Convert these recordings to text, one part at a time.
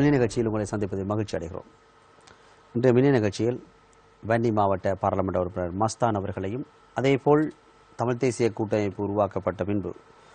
மின்ன நிகழ்ச்சியில் உங்களை சந்திப்பதில் மகிழ்ச்சி அடைகிறோம் இன்றைய மின்ன நிகழ்ச்சியில் வன்னி மாவட்ட பாராளுமன்ற உறுப்பினர் மஸ்தான் அவர்களையும் அதேபோல் தமிழ் தேசிய கூட்டமைப்பு உருவாக்கப்பட்ட பின்பு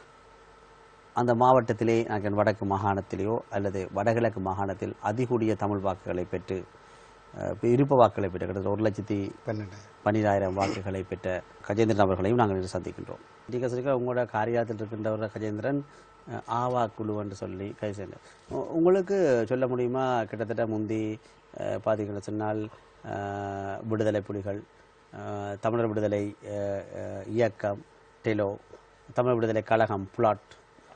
அந்த மாவட்டத்திலே நாங்கள் வடக்கு மாகாணத்திலேயோ அல்லது வடகிழக்கு மாகாணத்தில் அதிகூடிய தமிழ் வாக்குகளை பெற்று அஹ், விருப்ப வாக்குகளை பெற்று கிட்டத்தட்ட ஒரு லட்சத்தி பன்னெண்டு பன்னிராயிரம் வாக்குகளை பெற்ற கஜேந்திரன் அவர்களையும் நாங்கள் இன்று சந்திக்கின்றோம் நீங்கள் சொல்லிக்க உங்களோட காரியாத்தில் இருக்கின்றவர் கஜேந்திரன் அஹ், ஆவா குழு என்று சொல்லி கை சேர்ந்த உ- உங்களுக்கு சொல்ல முடியுமா கிட்டத்தட்ட முந்தி அஹ், பார்த்தீங்கன்னு சொன்னால் அஹ், விடுதலை புலிகள் அஹ், தமிழர் விடுதலை அஹ், அஹ், இயக்கம் டெலோ தமிழர் விடுதலை கழகம் புலாட்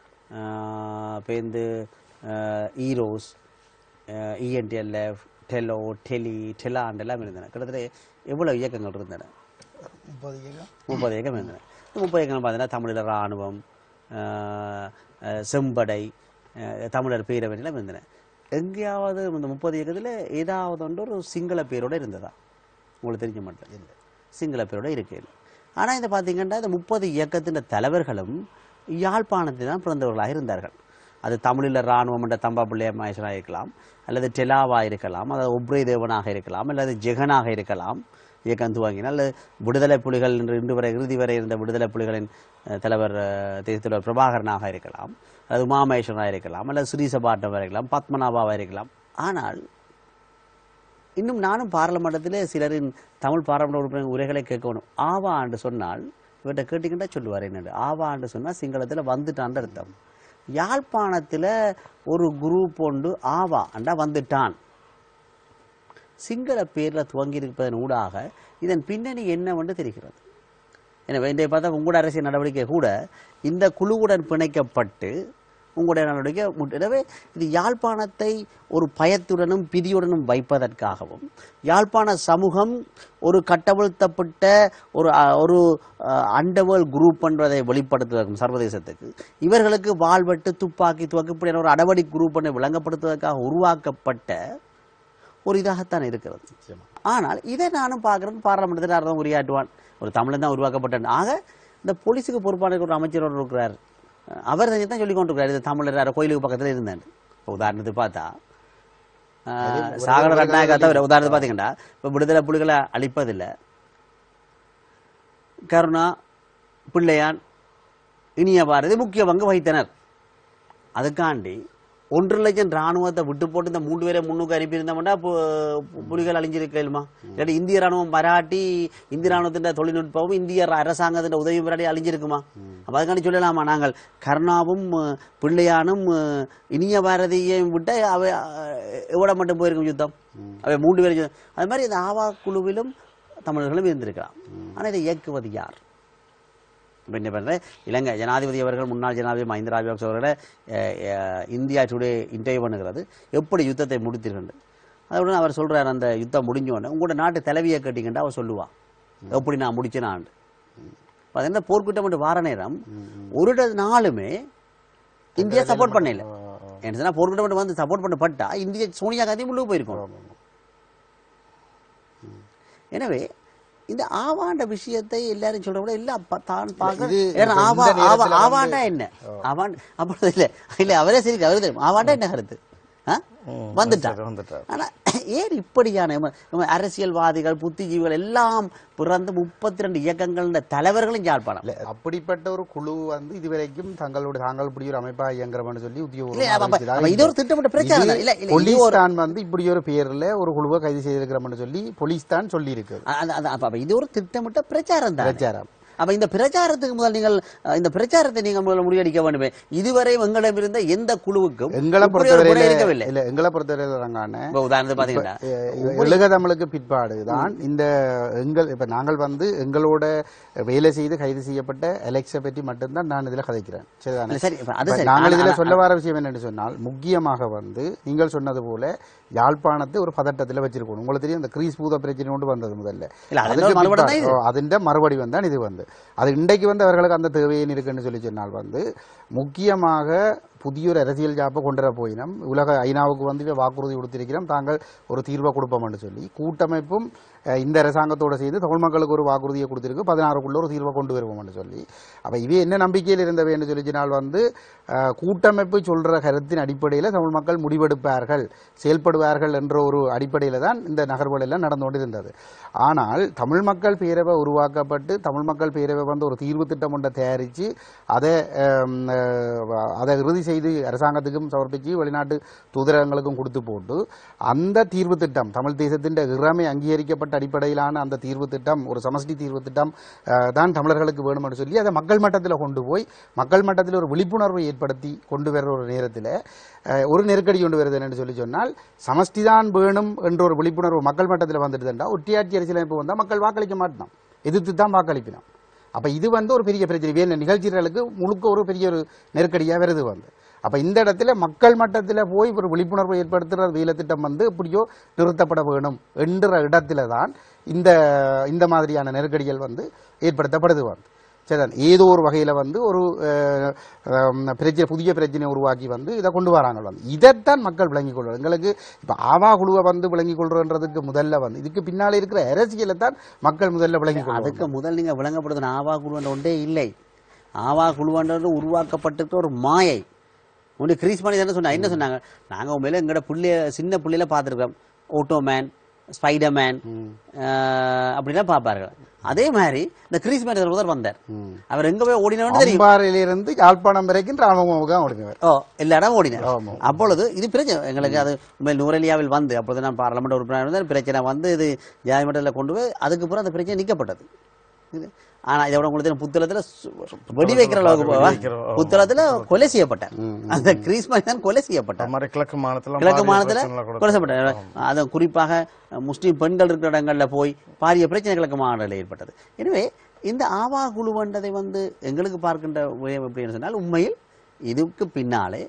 பேருந்து ஈரோஸ் இஎன்டிஎல்எஃப் டெலோ டெலி டெலாண்ட் எல்லாம் இருந்தன கிட்டத்தட்ட எவ்வளவு இயக்கங்கள் இருந்தன முப்பது ஏக்கம் முப்பது இயக்கம் இருந்தன இந்த முப்பது இயக்கம் பார்த்தீங்கன்னா தமிழர் இராணுவம் ஆஹ், ஆஹ், செம்படை ஆஹ், தமிழர் பேரவை எல்லாம் இருந்தன எங்கேயாவது இந்த முப்பது இயக்கத்தில் ஏதாவது ஒன்று ஒரு சிங்கள பேரோட இருந்ததா உங்களுக்கு தெரிஞ்ச மாட்டேன் இல்லை சிங்கள பேரோட இருக்கே ஆனால் இந்த பார்த்தீங்கன்னா இந்த முப்பது இயக்கத்தின் தலைவர்களும் யாழ்ப்பாணத்தில் தான் பிறந்தவர்களாக இருந்தார்கள் அது தமிழில் இராணுவம் என்ற தம்பா பிள்ளைய மகேசனாக இருக்கலாம் அல்லது டெலாவா இருக்கலாம் அல்லது ஒப்ரே தேவனாக இருக்கலாம் அல்லது ஜெகனாக இருக்கலாம் இயக்கம் துவங்கினால் அல்லது விடுதலை புலிகள் என்று இன்று வரை இறுதி வரை இருந்த விடுதலை புலிகளின் அஹ், தலைவர் அஹ், தேசிய தலைவர் பிரபாகரனாக இருக்கலாம் அல்லது உமாமேஸ்வரனாக இருக்கலாம் அல்லது ஸ்ரீசபாட்டமாக இருக்கலாம் பத்மநாபாவாக இருக்கலாம் ஆனால் இன்னும் நானும் பாராளுமன்றத்திலே சிலரின் தமிழ் பாராளுமன்ற உறுப்பினர் உரைகளை கேட்கணும் ஆவா என்று சொன்னால் இவர்கிட்ட கேட்டீங்கன்னா சொல்லுவார் என்னண்டு ஆவா என்று சொன்னால் சிங்களத்தில் வந்துட்டான்னு அர்த்தம் யாழ்ப்பாணத்தில் ஒரு குரூப் ஒன்று ஆவா அண்டா வந்துட்டான் சிங்கள பேரில் துவங்கி இருப்பதன் ஊடாக இதன் பின்னணி என்னவென்று தெரிகிறது எனவே இன்றைய பார்த்தா உங்களோட அரசியல் நடவடிக்கை கூட இந்த குழுவுடன் பிணைக்கப்பட்டு உங்களுடைய நடவடிக்கை முட்- எனவே இது யாழ்ப்பாணத்தை ஒரு பயத்துடனும் பிரியுடனும் வைப்பதற்காகவும் யாழ்ப்பாண சமூகம் ஒரு கட்டவிழ்த்தப்பட்ட ஒரு அ, ஒரு அண்டவல் குரூப் என்றதை வெளிப்படுத்துவதற்கும் சர்வதேசத்துக்கு இவர்களுக்கு வாழ்வெட்டு துப்பாக்கி துவக்கு இப்படியான ஒரு அடவடி குரூப் என்று விளங்கப்படுத்துவதற்காக உருவாக்கப்பட்ட ஒரு இதாகத்தான் இருக்கிறது நிச்சயமா ஆனால் இதை நானும் பார்க்குறேன் பாராளுமன்றத்தில் யாரும் உரையாற்றுவான் ஒரு தமிழன் தான் உருவாக்கப்பட்டான் ஆக இந்த போலீஸுக்கு பொறுப்பான ஒரு அமைச்சரோடு இருக்கிறார் அஹ் அவர் தான் சொல்லி கொண்டிருக்கிறார் இது தமிழர் யாரோ கோயிலுக்கு பக்கத்தில் இருந்தான் இப்போ உதாரணத்துக்கு பார்த்தா அஹ், சாகர ரட்நாயகா தவிர உதாரணத்துக்கு பார்த்தீங்கன்னா இப்போ விடுதலை புலிகளை அழிப்பதில்லை கருணா பிள்ளையான் இனிய பாரதி முக்கிய பங்கு வகித்தனர் அதுக்காண்டி ஒன்றரை லட்சம் ராணுவத்தை விட்டு போட்டு இந்த மூன்று பேரை முன்னுக்கு அனுப்பியிருந்தோம்னா பு- புலிகள் அழிஞ்சிருக்கலுமா இல்லாட்டி இந்திய ராணுவம் பராட்டி இந்திய ராணுவத்தின் தொழில்நுட்பமும் இந்திய ர- அரசாங்கத்தின் உதவி பராட்டி அழிஞ்சிருக்குமா அப்ப அதுக்காண்டி சொல்லலாமா நாங்கள் கருணாவும் அஹ், பிள்ளையானும் அஹ், இனிய பாரதியையும் விட்டு அவை அஹ், எவ்வளவு மட்டும் போயிருக்கும் யுத்தம் அவை மூன்று பேரும் யுத்தம். அது மாதிரி இந்த ஆவா குழுவிலும் தமிழர்களும் இருந்திருக்கலாம் ஆனா இதை இயக்குவது யார் இப்ப என்ன பண்றேன் இலங்கை ஜனாதிபதி அவர்கள் முன்னாள் ஜனாதிபதி மஹிந்த ராஜபக்ச அவர்களை அஹ், அஹ், இந்தியா டுடே இன்டர்வியூ பண்ணுகிறது எப்படி யுத்தத்தை முடித்தீர்கள் அதோட அவர் சொல்றார் அந்த யுத்தம் முடிஞ்ச உடனே உங்களோட நாட்டு தலைவியை கேட்டீங்கன்னா அவர் சொல்லுவான் எப்படி நான் முடிச்சேனாண்டு அது என்ன போர்க்குற்றம் என்று வார நேரம் ஒரு ட- நாளுமே இந்தியா சப்போர்ட் பண்ணல என்ன சொன்னா போர்க்குற்றம் என்று வந்து சப்போர்ட் பண்ணப்பட்டா இந்திய சோனியா காந்தி முழுக்க போயிருக்கும் எனவே இந்த ஆவாண்ட விஷயத்தை எல்லாரும் சொல்ற கூட இல்ல அப்ப தான் பார்க்க இது ஏன்னா இப்ப ஆவா இந்த ஆவா நேரத்துல ஆவாண்டா என்ன ஆவான் அப்படி இல்ல இல்ல அவரே சரி அவரே தெரியும் ஆவாண்டா என்ன கருத்து ஆ? வந்துட்டான் வந்துட்டார் ஆனா ஏன் இப்படியான இவ- இவ அரசியல்வாதிகள் புத்திஜீவிகள் எல்லாம் பிறந்து முப்பத்தி ரெண்டு இயக்கங்கள் தலைவர்களும் யாழ்ப்பாணம் இல்ல அப்படிப்பட்ட ஒரு குழு வந்து இதுவரைக்கும் தங்களோட தாங்கள் இப்படி ஒரு அமைப்பா இயங்குறோம்னு சொல்லி இல்ல, அப்ப- அப்ப- அப்ப இது ஒரு திட்டமிட்ட பிரச்சாரம் தான். இல்ல, இல்ல, இது போலீஸ் ஒரு- தான் வந்து இப்படி ஒரு பேர்ல ஒரு குழுவை கைது செய்திருக்கிறோம்னு சொல்லி போலீஸ் தான் சொல்லி இருக்கு அ- அந்த- அந்த- அப்ப அப்ப இது ஒரு திட்டமிட்ட பிரச்சாரம் தான் பிரச்சாரம் அப்ப இந்த பிரச்சாரத்துக்கு முதல் நீங்கள் அஹ், இந்த பிரச்சாரத்தை நீங்கள் முதல்ல முறியடிக்க வேண்டுமே இதுவரை எங்களிடம் இருந்த எந்த குழுவுக்கும் எங்களை இப்படி ஒரு முறை பொறுத்தவரையில இருக்கவில்லை இல்ல எங்களை பொறுத்தவரையில ரங்கான இப்ப உதாரணத்துக்கு பாத்தீங்கன்னா எழுக தமிழுக்கு பிற்பாடு தான் இந்த எங்கள் இப்ப நாங்கள் வந்து எங்களோட வேலை செய்து கைது செய்யப்பட்ட அலெக்ஸை பற்றி மட்டும்தான் நான் இதுல கதைக்கிறேன் சரிதானே இல்ல, சரி இப்ப அது இப்ப சரி நாங்கள் ஆனா- இதுல ஆனா- சொல்ல வர விஷயம் என்னன்னு சொன்னால் முக்கியமாக வந்து நீங்கள் சொன்னது போல யாழ்ப்பாணத்தை ஒரு பதட்டத்துல வச்சிருக்கணும் உங்களுக்கு தெரியும் இந்த கிரீஸ் பூத பிரச்சனை கொண்டு வந்தது முதல்ல இல்ல, அதெல்லாம் அதுக்கு மறுபடியும் தான் பிற்பாடு- இது. ஓ, அதிண்ட மறுபடியும் தான் இது வந்து அது இன்றைக்கு வந்து அவர்களுக்கு அந்த தேவையின் இருக்குன்னு சொல்லி சொன்னால் வந்து முக்கியமாக புதிய ஒரு அரசியல் ஜாப்பை கொண்டு வர போயினோம் உலக ஐநாவுக்கு வந்து இவ வாக்குறுதி கொடுத்திருக்கிறோம் தாங்கள் ஒரு தீர்வை கொடுப்போம்னு சொல்லி கூட்டமைப்பும் அஹ், இந்த அரசாங்கத்தோட சேர்ந்து தமிழ் மக்களுக்கு ஒரு வாக்குறுதியை கொடுத்திருக்கு பதினாறுக்குள்ள ஒரு தீர்வை கொண்டு வருவோம்னு சொல்லி அப்ப இவை என்ன நம்பிக்கையில் இருந்தவைன்னு சொல்லிச்சினால் வந்து அஹ், கூட்டமைப்பு சொல்ற கருத்தின் அடிப்படையில் தமிழ் மக்கள் முடிவெடுப்பார்கள் செயல்படுவார்கள் என்ற ஒரு அடிப்படையில் தான் இந்த நகர்வுகள் எல்லாம் நடந்து கொண்டிருந்தது ஆனால் தமிழ் மக்கள் பேரவை உருவாக்கப்பட்டு தமிழ் மக்கள் பேரவை வந்து ஒரு தீர்வு திட்டம் ஒன்றை தயாரித்து அதை அஹ், அஹ், அதை இறுதி செய்து அரசாங்கத்துக்கும் சமர்ப்பித்து வெளிநாட்டு தூதரகங்களுக்கும் கொடுத்து போட்டு அந்த தீர்வு திட்டம் தமிழ் தேசத்தின் இறமை அங்கீகரிக்கப்பட்ட அடிப்படையிலான அந்த தீர்வு திட்டம் ஒரு சமஷ்டி தீர்வு திட்டம் அஹ், தான் தமிழர்களுக்கு வேணும்னு சொல்லி அதை மக்கள் மட்டத்தில் கொண்டு போய் மக்கள் மட்டத்தில் ஒரு விழிப்புணர்வை ஏற்படுத்தி கொண்டு வர்ற ஒரு நேரத்தில் அஹ், ஒரு நெருக்கடி கொண்டு வருது என்னன்னு சொல்லி சொன்னால் சமஷ்டி தான் வேணும் என்ற ஒரு விழிப்புணர்வு மக்கள் மட்டத்தில் வந்துட்டுதுண்டா ஒட்டியாட்சி அரசியலமைப்பு வந்தால் மக்கள் வாக்களிக்க மாட்டான் எதிர்த்து தான் வாக்களிப்பினோம் அப்ப இது வந்து ஒரு பெரிய பிரச்சனை வேலை நிகழ்ச்சிகளுக்கு முழுக்க ஒரு பெரிய ஒரு நெருக்கடியா வருது வந்து அப்ப இந்த இடத்துல மக்கள் மட்டத்தில் போய் ஒரு விழிப்புணர்வை ஏற்படுத்துகிற வேலை திட்டம் வந்து எப்படியோ நிறுத்தப்பட வேணும் என்ற இடத்துல தான் இந்த இந்த மாதிரியான நெருக்கடிகள் வந்து ஏற்படுத்தப்படுது வந்து சரிதான் ஏதோ ஒரு வகையில வந்து ஒரு அஹ், அஹ், பிரச்சனை புதிய பிரச்சனையை உருவாக்கி வந்து இதை கொண்டு வராங்க வந்து இதைத்தான் மக்கள் விளங்கிக் கொள்வது எங்களுக்கு இப்ப ஆவா குழுவை வந்து விளங்கிக் கொள்றதுன்றதுக்கு முதல்ல வந்து இதுக்கு பின்னால இருக்கிற அரசியலை தான் மக்கள் முதல்ல விளங்கிக் கொள்வாங்க அதுக்கு முதல் நீங்க விளங்கப்படுத்தின ஆவா குழுவன்ற ஒன்றே இல்லை ஆவா குழுவன்றது உருவாக்கப்பட்டிருக்க ஒரு மாயை ஒன்று கிரீஸ் பண்ணி தானே சொன்னாங்க என்ன சொன்னாங்க நாங்க உண்மையில எங்களோட புள்ளைய சின்ன புள்ளையில பார்த்துருக்கோம் ஓட்டோமேன் ஸ்பைடர்மேன் அப்படிலாம் பார்ப்பார்கள் அதே மாதிரி இந்த கிரீஸ் மேன் ஒருத்தர் வந்தார் அவர் எங்க போய் ஓடினவன்னு தெரியும் அம்பாறையிலிருந்து யாழ்ப்பாணம் வரைக்கும் ராமமுகம் ஓடுங்கவர் ஓ எல்லா இடம் ஓடினார் ஆமா. அப்பொழுது இது பிரச்சனை எங்களுக்கு அது உண்மையில் நூரலியாவில் வந்து அப்பொழுது நான் பார்லமெண்ட் உறுப்பினர் இருந்தேன் பிரச்சனை வந்து இது ஜாதிமட்டத்தில் கொண்டு போய் அதுக்கு அப்புறம் அந்த பிரச்சனை நீக்கப்பட்டது இது ஆனா இதோட உங்களுக்கு தெரியும், புத்தளத்துல சு- வெடி வைக்கிற அளவுக்கு போவா புத்தளத்துல கொலை செய்யப்பட்டார் அந்த கிரீஸ் தான் கொலை செய்யப்பட்டார் அது மாதிரி கிழக்கு மாநிலத்தில் கிழக்கு மாநிலத்துல கொலை செய்யப்பட்டார் அது குறிப்பாக முஸ்லீம் பெண்கள் இருக்கிற இடங்கள்ல போய் பாரிய பிரச்சனைகளுக்கு மாநிலத்தில் ஏற்பட்டது எனவே இந்த ஆவா குழுவண்டதை வந்து எங்களுக்கு பார்க்கின்ற விடயம் எப்படின்னு சொன்னால் உண்மையில் இதுக்கு பின்னாலே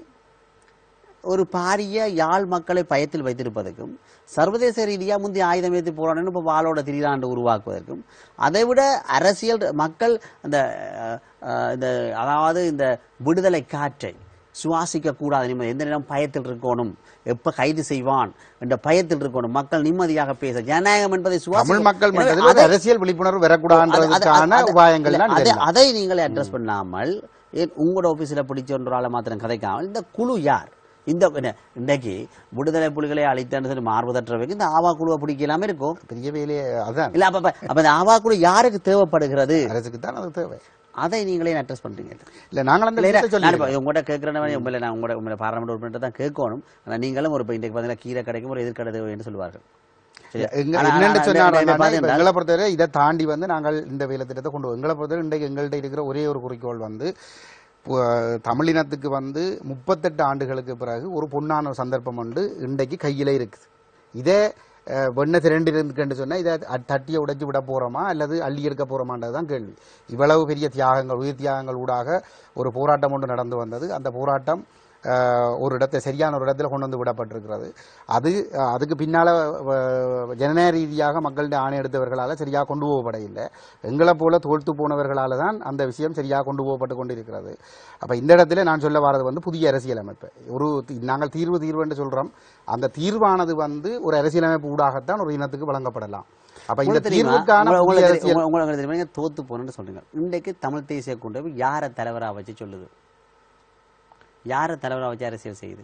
ஒரு பாரிய யாழ் மக்களை பயத்தில் வைத்திருப்பதற்கும் சர்வதேச ரீதியா முந்தைய ஆயுதம் வைத்து போராடணும் இப்போ வாளோட திரிதாண்டு உருவாக்குவதற்கும் அதை விட அரசியல் மக்கள் அந்த அஹ், அஹ், இந்த அதாவது இந்த விடுதலை காற்றை சுவாசிக்க கூடாது நிம்மதி எந்த நேரம் பயத்தில் இருக்கணும் எப்ப கைது செய்வான் என்ற பயத்தில் இருக்கணும் மக்கள் நிம்மதியாக பேச ஜனநாயகம் என்பதை சுவாசிக்க- தமிழ் மக்கள் எனவே மட்டத்தில் ஒரு அதை- அரசியல் விழிப்புணர்வு அது- அது- வரக்கூடாதுன்றதுக்கான அது- உபாயங்கள் இல்ல, தான் அதை இதெல்லாம். அதை நீங்களே அட்ரஸ் பண்ணாமல் ஏன் உங்களோட ஆபீஸ்ல பிடிச்ச ஒன்றால மாத்திரம் கதைக்காமல் இந்த குழு யார் இந்த என்ன, இன்றைக்கு விடுதலை புலிகளை அழித்தன்னு சொல்லி மார்பதற்றவைக்கு இந்த ஆவா குழுவை பிடிக்கலாமே இருக்கும் பெரிய வேலையே அதான் இல்ல அப்ப அப்ப- அப்ப இந்த ஆவா குழு யாருக்கு தேவைப்படுகிறது அரசுக்கு தான் அது தேவை அதை நீங்களே அட்ரஸ் பண்றீங்க இல்ல நாங்கள் அந்த இல்ல, விஷயத்தை நான் இப்ப சொல்லி உங்கள்கிட்ட கேட்கிறேன் உங்களை நான் உங்களோட உங்களை பாராளுமன்ற உறுப்பினர் தான் கேட்கணும் ஆனா நீங்களும் ஒரு இப்ப இன்றைக்கு பார்த்தீங்கன்னா கீரை கிடைக்கும் ஒரு எதிர்கடை தேவை என்று சொல்வார்கள் சரியா? எங்க ஆனா- என்னன்னு ஆனா- சொன்னா ஆனா- ஆனா- இப்ப எங்களை பொறுத்தவரை இதை தாண்டி வந்து நாங்கள் இந்த வேலை திட்டத்தை கொண்டு வரோம் எங்களை பொறுத்தவரை இன்றைக்கு எங்கள்கிட்ட இருக்கிற ஒரே ஒரு குறிக்கோள் வந்து பு- தமிழினத்துக்கு வந்து முப்பத்தெட்டு ஆண்டுகளுக்கு பிறகு ஒரு பொன்னான சந்தர்ப்பம் வந்து இன்றைக்கு கையில இருக்குது இதே அஹ், வெண்ண திரண்டு இருக்குன்னு சொன்னா இதை அ- தட்டியை உடைச்சு விட போறோமா அல்லது அள்ளி எடுக்க போறோமான்றது தான் கேள்வி இவ்வளவு பெரிய தியாகங்கள் உயிர் தியாகங்கள் ஊடாக ஒரு போராட்டம் ஒன்று நடந்து வந்தது அந்த போராட்டம் அஹ், ஒரு இடத்தை சரியான ஒரு இடத்துல கொண்டு வந்து விடப்பட்டிருக்கிறது அது அஹ், அதுக்கு பின்னால வ- ஜனநாயக ரீதியாக மக்களுடைய ஆணை எடுத்தவர்களால சரியாக கொண்டு போகப்பட இல்லை எங்களை போல தோல்த்து போனவர்களால தான் அந்த விஷயம் சரியாக கொண்டு போகப்பட்டு கொண்டிருக்கிறது அப்ப இந்த இடத்துல நான் சொல்ல வரது வந்து புதிய அரசியலமைப்பு ஒரு தி- நாங்கள் தீர்வு தீர்வு என்று சொல்றோம் அந்த தீர்வானது வந்து ஒரு அரசியலமைப்பு ஊடாகத்தான் ஒரு இனத்துக்கு வழங்கப்படலாம் அப்ப இந்த உங்களுக்கு தெரியுமா? தீர்வுக்கான உங்களை- புதிய உங்களுக்கு அரசியல் தெரியும், உங்களை- உங்களுக்கு தெரியுமா? நீங்க தோத்து போனேன்னு சொல்றீங்க இன்றைக்கு தமிழ் தேசிய கூட்டமைப்பு யாரை தலைவரா வச்சு சொல்லுது யாரை தலைவரா வச்சு அரசியல் செய்யுது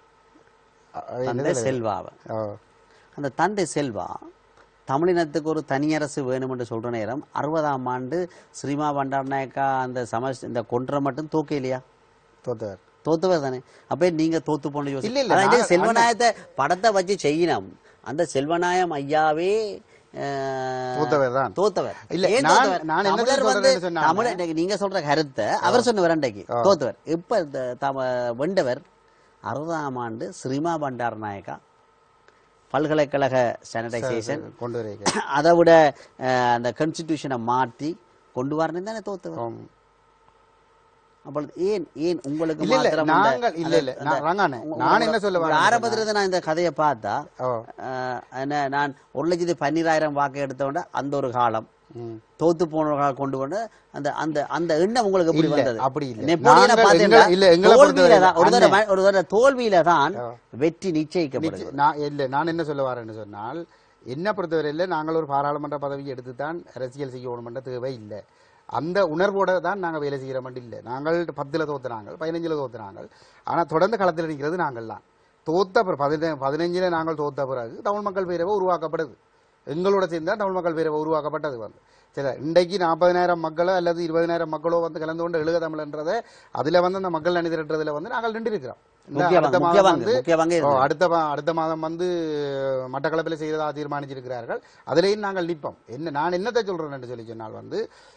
அஹ், தந்தை செல்வாவை அஹ், அந்த தந்தை செல்வா தமிழினத்துக்கு ஒரு தனியரசு வேணும் என்று சொல்ற நேரம் அறுபதாம் ஆண்டு ஸ்ரீமா பண்டாரநாயக்கா அந்த சமஸ் இந்த கொன்ற மட்டும் தூக்க இல்லையா தோத்தவர் தோத்துவர் தானே அப்ப நீங்க தோத்து போன யோசி இல்ல, இல்ல, அதான் இந்த நான் செல்வநாயகத்தை படத்தை வச்சு செய்யணும் அந்த செல்வநாயம் ஐயாவே அஹ், தோத்தவர் தான். தோத்தவர் இல்ல, ஏன் நான்- தோத்தவர்? நான் என்ன தமிழர் சொல்றேன்னு வந்து சொன்னாங்க. தமிழ் இன்னைக்கு நீங்க சொல்ற கருத்தை அவர் சொன்னவர் அன்றைக்கு தோத்தவர் இப்ப இந்த தம வெண்டவர் அறுபதாம் ஆண்டு ஸ்ரீமா பண்டார நாயக்கா பல்கலைக்கழக ஸ்டாண்டர்டைசேஷன் கொண்டு வரீங்க அதை விட அஹ், அந்த கான்ஸ்டிடியூஷனை மாற்றி கொண்டு வரணும் தானே தோத்தவர் ஆம். அப்பொழுது ஏன் ஏன் உங்களுக்கு இல்ல, இல்ல, மாத்திரம் இந்த- நாங்கள் இல்ல, இல்ல, அந்த- நான் ரங்கானே, உங்க- நான் என்ன உங்க- சொல்ல உங்க வரேன்னு ஆரம்பத்துல இருந்து நான் இந்த கதையை பார்த்தா ஓ அஹ், என்ன நான் ஒரு லட்சத்தி பன்னிராயிரம் வாக்கு எடுத்தவொட அந்த ஒரு காலம் ம். தோத்து போனவர்களாக கொண்டு வந்து அந்த அந்த அந்த எண்ணம் உங்களுக்கு எப்படி இல்ல, வந்தது அப்படி இல்ல. நெப்போலியனை நாங்கள் பார்த்தீங்கன்னா, எங்க- இல்ல, எங்களை தோல்வியில பொறுத்தவரை தான் ஒரு தடவை அண்ணே. ஒரு தடவை தோல்வியில தான் வெற்றி நிச்சயிக்கப்படுது நிச்சய- நான் இல்ல நான் என்ன சொல்ல வரேன்னு சொன்னால் என்ன பொறுத்தவரையில் நாங்கள் ஒரு பாராளுமன்ற பதவி எடுத்து தான் அரசியல் செய்யணுமென்ற தேவை இல்லை அந்த உணர்வோட தான் நாங்கள் வேலை செய்கிறோம் இல்லை நாங்கள் பத்தில் தோத்துனாங்க பதினஞ்சில் தோத்துனாங்க ஆனால் தொடர்ந்து களத்தில் நிற்கிறது நாங்கள் தான் தோத்த பிறகு பதின பதினஞ்சில் நாங்கள் தோத்த பிறகு தமிழ் மக்கள் பேரவை உருவாக்கப்படுது எங்களோட சேர்ந்து தான் தமிழ் மக்கள் பேரவை உருவாக்கப்பட்டது வந்து சரி இன்றைக்கு நாற்பதினாயிரம் மக்களோ அல்லது இருபதினாயிரம் மக்களோ வந்து கலந்து கொண்டு எழுக தமிழ்ன்றதை அதில் வந்து அந்த மக்கள் அணி திரட்டுறதுல வந்து நாங்கள் நின்று இருக்கிறோம் முக்கிய பங்கு முக்கிய பங்கு முக்கிய பங்கு ஓ, இருக்குது. அடுத்த மா- அடுத்த மாதம் வந்து மட்டக்களப்பில் செய்ததா தீர்மானிச்சிருக்கிறார்கள் அதிலேயும் நாங்கள் நிற்போம் என்ன நான் என்னத்தை சொல்றேன் என்று சொல்லி சொன்னால் வந்து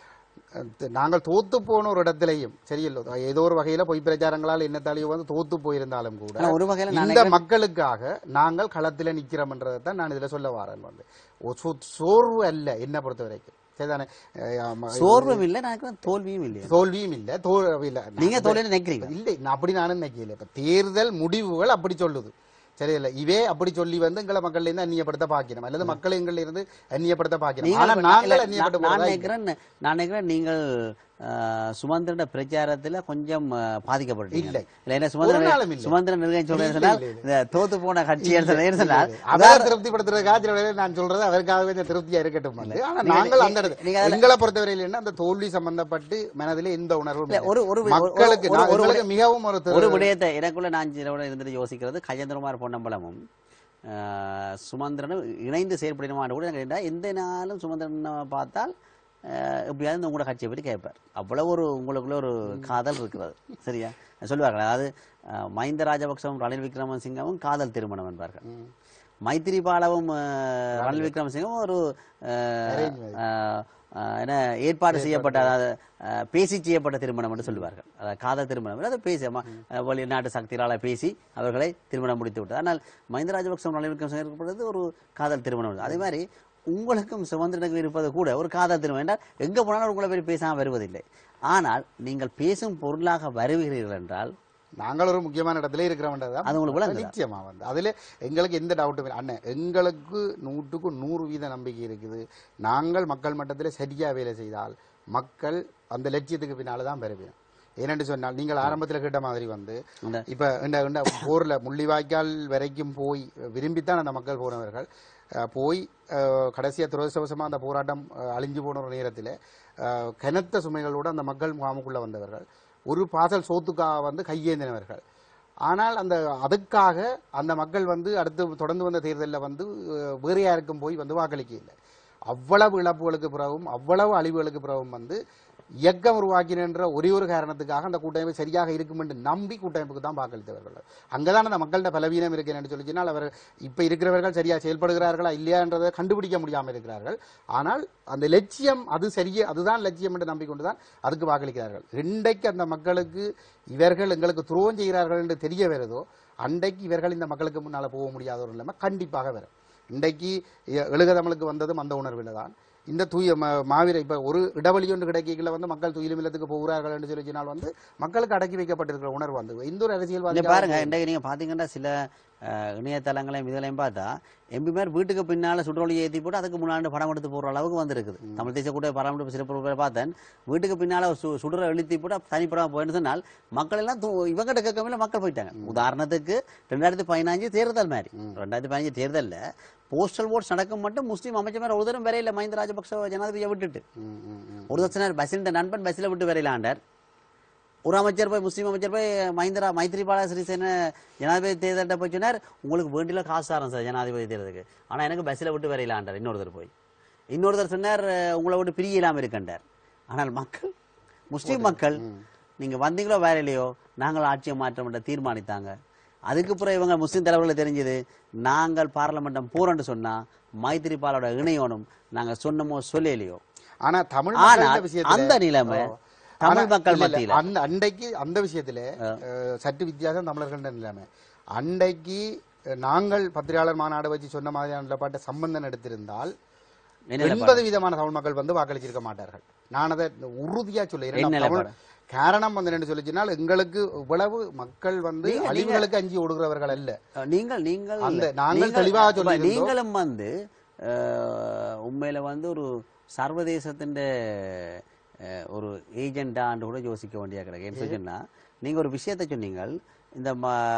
அஹ், நாங்கள் தோத்து போன ஒரு இடத்திலையும் சரியில்லை ஏதோ ஒரு வகையில பொய் பிரச்சாரங்களால் என்னத்தாலேயோ வந்து தோத்து போயிருந்தாலும் கூட ஆனா ஒரு வகையில நான் இந்த மக்களுக்காக நாங்கள் களத்தில் நிக்கிறோம்ன்றதை தான் நான் இதுல சொல்ல வரேன் வந்து ஒரு சோ- சோர்வு அல்ல என்ன பொறுத்த வரைக்கும் சரிதானே அஹ், ஆமா. சோர்வும் இல்லை நான் நினைக்கிறேன் தோல்வியும் இல்லையா தோல்வியும் இல்ல தோல்வி இல்ல நீங்க தோல்வி நினைக்கிறீங்க இல்லை நான் அப்படி நானும் நினைக்கல இப்ப தேர்தல் முடிவுகள் அப்படி சொல்லுது சரியில்ல இவே அப்படி சொல்லி வந்து எங்களை மக்கள்ல இருந்து அந்நியப்படுத்த பாக்கணும் அல்லது மக்களை எங்கள்ல இருந்து அந்நியப்படுத்த பாக்கணும் நீங்கள் ஆனா இல்ல, நாங்கள் நான் அந்நியப்பட்டு நான் போறதா இல்லை. நினைக்கிறேன் நான் நினைக்கிறேன் நீங்கள் அஹ், சுமந்திரன பிரச்சாரத்துல கொஞ்சம் அஹ், பாதிக்கப்பட்டீங்க இல்லை. இல்ல என்ன ஒரு சுமந்திரன் நாளும் இல்லை. சுமந்திரன் நிர்ணயம் சொல்றேன் இல்லை, சொன்னால் இல்லை, இல்லை. இந்த தோத்து போன கட்சிகள் சொன்னேன்னு சொன்னால் அவரை திருப்திப்படுத்துறதுக்காக சில வேளையில நான் சொல்றது அவருக்காகவே கொஞ்சம் திருப்தியா இருக்கட்டும் வந்து. ஆனா நீங்க- நாங்கள் அந்த நீங்க- இடத்துல- நீங்க அதுல- எங்களை பொறுத்தவரையில் என்ன அந்த தோல்வி சம்பந்தப்பட்டு மனதிலே எந்த உணர்வும் இல்ல, இல்லை. ஒரு ஒரு ஒரு- மக்களுக்கு ஒரு- நான் ஒரு- எங்களுக்கு மிகவும் ஒரு திரு- ஒரு விடயத்தை எனக்குள்ள நான் சிலவோட இருந்துட்டு யோசிக்கிறது கஜேந்திரகுமார் பொன்னம்பலமும் அஹ், சுமந்திரனும் இணைந்து செயல்படணுமான்னு கூட எனக்கு கேட்டா, எந்த நாளும் சுமந்திரனை பார்த்தால் அஹ், எப்படியாவது இந்த உங்களோட கட்சியை பற்றி கேட்பார் அவ்வளவு ஒரு உங்களுக்குள்ள ஒரு காதல் இருக்கிறது சரியா சொல்லுவார்கள் அதாவது அஹ், மஹிந்த ராஜபக்சவும் ரணில் விக்ரமசிங்கவும் காதல் திருமணம் என்பார்கள் ம். மைத்திரிபாலவும் அஹ், ரணில் விக்ரமசிங்கவும் ஒரு அஹ், Arrange marriage. அஹ், அஹ், என்ன ஏற்பாடு செய்யப்பட்ட அதாவது அஹ், பேசி செய்யப்பட்ட திருமணம் என்று சொல்லுவார்கள் அதாவது காதல் திருமணம் இல்லை, அது பேசி அம்மா, அஹ், வெளிநாட்டு சக்திகளால் பேசி அவர்களை திருமணம் முடித்து விட்டது ஆனால் மஹிந்த ராஜபக்சம் ரணில் விக்ரமசிங்க இருப்பது ஒரு காதல் திருமணம் அதே மாதிரி உங்களுக்கும் சுமந்திரனுக்கும் இருப்பது கூட ஒரு காதல் திருமணம் என்றால் எங்க போனாலும் உங்களை பேர் பேசாமல் வருவதில்லை ஆனால் நீங்கள் பேசும் பொருளாக வருவீர்கள் என்றால் நாங்கள் ஒரு முக்கியமான இடத்துல இருக்கிறோம்ன்றதுதான் அது உங்களுக்கு விளங்குதா? நிச்சயமா வந்து அதுல எங்களுக்கு எந்த டவுட்டும் இல்லை அண்ணன் எங்களுக்கு நூற்றுக்கு நூறு வீத நம்பிக்கை இருக்குது நாங்கள் மக்கள் மட்டத்தில் சரியா வேலை செய்தால் மக்கள் அந்த லட்சியத்துக்கு பின்னால தான் பெறுவேன் ஏனென்று சொன்னால் நீங்கள் ஆரம்பத்தில் கேட்ட மாதிரி வந்து அந்த இப்ப இந்த இந்த போர்ல முள்ளிவாய்க்கால் வரைக்கும் போய் விரும்பித்தான் அந்த மக்கள் போனவர்கள் அஹ், போய் அஹ், கடைசியா துரதிருஷ்டவசமா அந்த போராட்டம் அஹ், அழிஞ்சு போன ஒரு நேரத்தில் கனத்த சுமைகளோடு அந்த மக்கள் முகாமுக்குள்ள வந்தவர்கள் ஒரு பாசல் சோத்துக்காக வந்து கையேந்தினவர்கள் ஆனால் அந்த அதுக்காக அந்த மக்கள் வந்து அடுத்து தொடர்ந்து வந்த தேர்தலில் வந்து அஹ், வேறு யாருக்கும் போய் வந்து வாக்களிக்க இல்லை அவ்வளவு இழப்புகளுக்கு பிறகும் அவ்வளவு அழிவுகளுக்கு பிறகும் வந்து இயக்கம் உருவாக்கினன்ற ஒரே ஒரு காரணத்துக்காக அந்த கூட்டமைப்பு சரியாக இருக்கும் என்று நம்பி கூட்டமைப்புக்கு தான் வாக்களித்தவர்கள் அங்கதான் அந்த மக்கள்கிட்ட பலவீனம் இருக்கு என்று சொல்லி சொன்னால் அவர் இப்ப இருக்கிறவர்கள் சரியா செயல்படுகிறார்களா இல்லையான்றதை கண்டுபிடிக்க முடியாமல் இருக்கிறார்கள் ஆனால் அந்த லட்சியம் அது சரியே அதுதான் லட்சியம் என்று நம்பிக்கொண்டுதான் அதுக்கு வாக்களிக்கிறார்கள் இன்றைக்கு அந்த மக்களுக்கு இவர்கள் எங்களுக்கு துரோகம் செய்கிறார்கள் என்று தெரிய வருதோ அன்றைக்கு இவர்கள் இந்த மக்களுக்கு முன்னால போக முடியாத ஒரு நிலைமை கண்டிப்பாக வரும் இன்றைக்கு எ- எழுக தமிழுக்கு வந்ததும் அந்த உணர்வில் தான் இந்த தூய ம- மாவீர இப்ப ஒரு இடைவெளி ஒன்று கிடைக்கல வந்து மக்கள் துயிலும் இல்லத்துக்கு போகிறார்கள் என்று சொல்லி சொன்னால் வந்து மக்களுக்கு அடக்கி வைக்கப்பட்டிருக்கிற உணர்வு வந்து எந்த ஒரு இல்ல அரசியல்வாதி பாருங்க இன்றைக்கு நீங்க பாத்தீங்கன்னா சில அஹ், இணையதளங்களையும் இதுகளையும் பார்த்தா எம்பி மேர் வீட்டுக்கு பின்னால சுற்றொலி ஏத்தி போட்டு அதுக்கு முன்னாடி படம் எடுத்து போடுற அளவுக்கு வந்திருக்குது தமிழ் தேசிய கூட பராமரிப்பு சிறப்பு பார்த்தேன் வீட்டுக்கு பின்னால ஒரு சு- சுடுற எழுத்தி போட்டு தனிப்படம் போயின்னு சொன்னால் மக்கள் எல்லாம் தூ- இவங்கிட்ட கேட்கவே மக்கள் போயிட்டாங்க உதாரணத்துக்கு ரெண்டாயிரத்தி பதினஞ்சு தேர்தல் மாதிரி ரெண்டாயிரத்தி பதினஞ்சு தேர்தல்ல போஸ்டல் ஓட்ஸ் நடக்கும் மட்டும் முஸ்லீம் அமைச்சர் ஒரு தரம் வரையில மஹிந்த ராஜபக்ச ஜனாதிபதியை விட்டுட்டு ம், ம், ம். ஒரு தட்சணர் பஸ்ஸில் நண்பன் பஸ்ஸில் விட்டு வரையிலாண்டார் ஒரு அமைச்சர் போய் முஸ்லீம் அமைச்சர் போய் மஹிந்திரா மைத்ரிபால சிறிசேன ஜனாதிபதி தேர்தல்கிட்ட போய் சொன்னார் உங்களுக்கு வேண்டியில காசு தரேன் சார் ஜனாதிபதி தேர்தலுக்கு ஆனா எனக்கு பஸ்ஸில் விட்டு வரையிலாண்டார் இன்னொருத்தர் போய் இன்னொருத்தர் சொன்னார் அஹ், உங்களை விட்டு பிரிய இல்லாம இருக்கண்டார் ஆனால் மக்கள் முஸ்லீம் மக்கள் நீங்க வந்தீங்களோ வேற இல்லையோ நாங்கள் ஆட்சியை மாற்றம் தீர்மானித்தாங்க அதுக்கு பிறகு இவங்க முஸ்லீம் தலைவர்களுக்கு தெரிஞ்சது நாங்கள் பார்லமெண்டம் போறோம்னு சொன்னா மைத்திரிபாலோட இணையோனும் நாங்க சொன்னமோ சொல்லலையோ ஆனா தமிழ் ஆனால் மக்கள் விஷயத்துல அந்த நிலைமை ஓ. தமிழ் ஆனா, மக்கள் இல்ல, இல்ல, மத்தியில அந்த அண்டைக்கு அந்த விஷயத்துல அஹ், சற்று வித்தியாசம் தமிழர்கள்ட நிலைமை அண்டைக்கு அஹ், நாங்கள் பத்திரிகையாளர் மாநாடு வச்சு சொன்ன மாதிரியான நிலப்பாட்டை சம்பந்தம் எடுத்திருந்தால் என்ன எண்பது விதமான தமிழ் மக்கள் வந்து வாக்களிச்சிருக்க மாட்டார்கள் நான் அதை உறுதியா சொல்லுகிறேன் என்ன நான் தமிழ் நிலைப்பாடு? காரணம் வந்து என்ன சொல்லிச்சுனால் எங்களுக்கு இவ்வளவு மக்கள் வந்து நீங்க- அழிவுகளுக்கு அஞ்சி ஓடுகிறவர்கள் அல்ல அஹ் நீங்கள் நீங்கள் அந்த நாங்கள் நீங்கள் தெளிவாக அப்ப சொல்லியிருந்தோம். நீங்களும் வந்து அஹ், உண்மையில வந்து ஒரு சர்வதேசத்தின் அஹ், ஒரு ஏஜெண்டான்னு கூட யோசிக்க வேண்டிய கிடக்கு என்ன சொன்னா நீங்க ஒரு விஷயத்தை சொன்னீங்கள் இந்த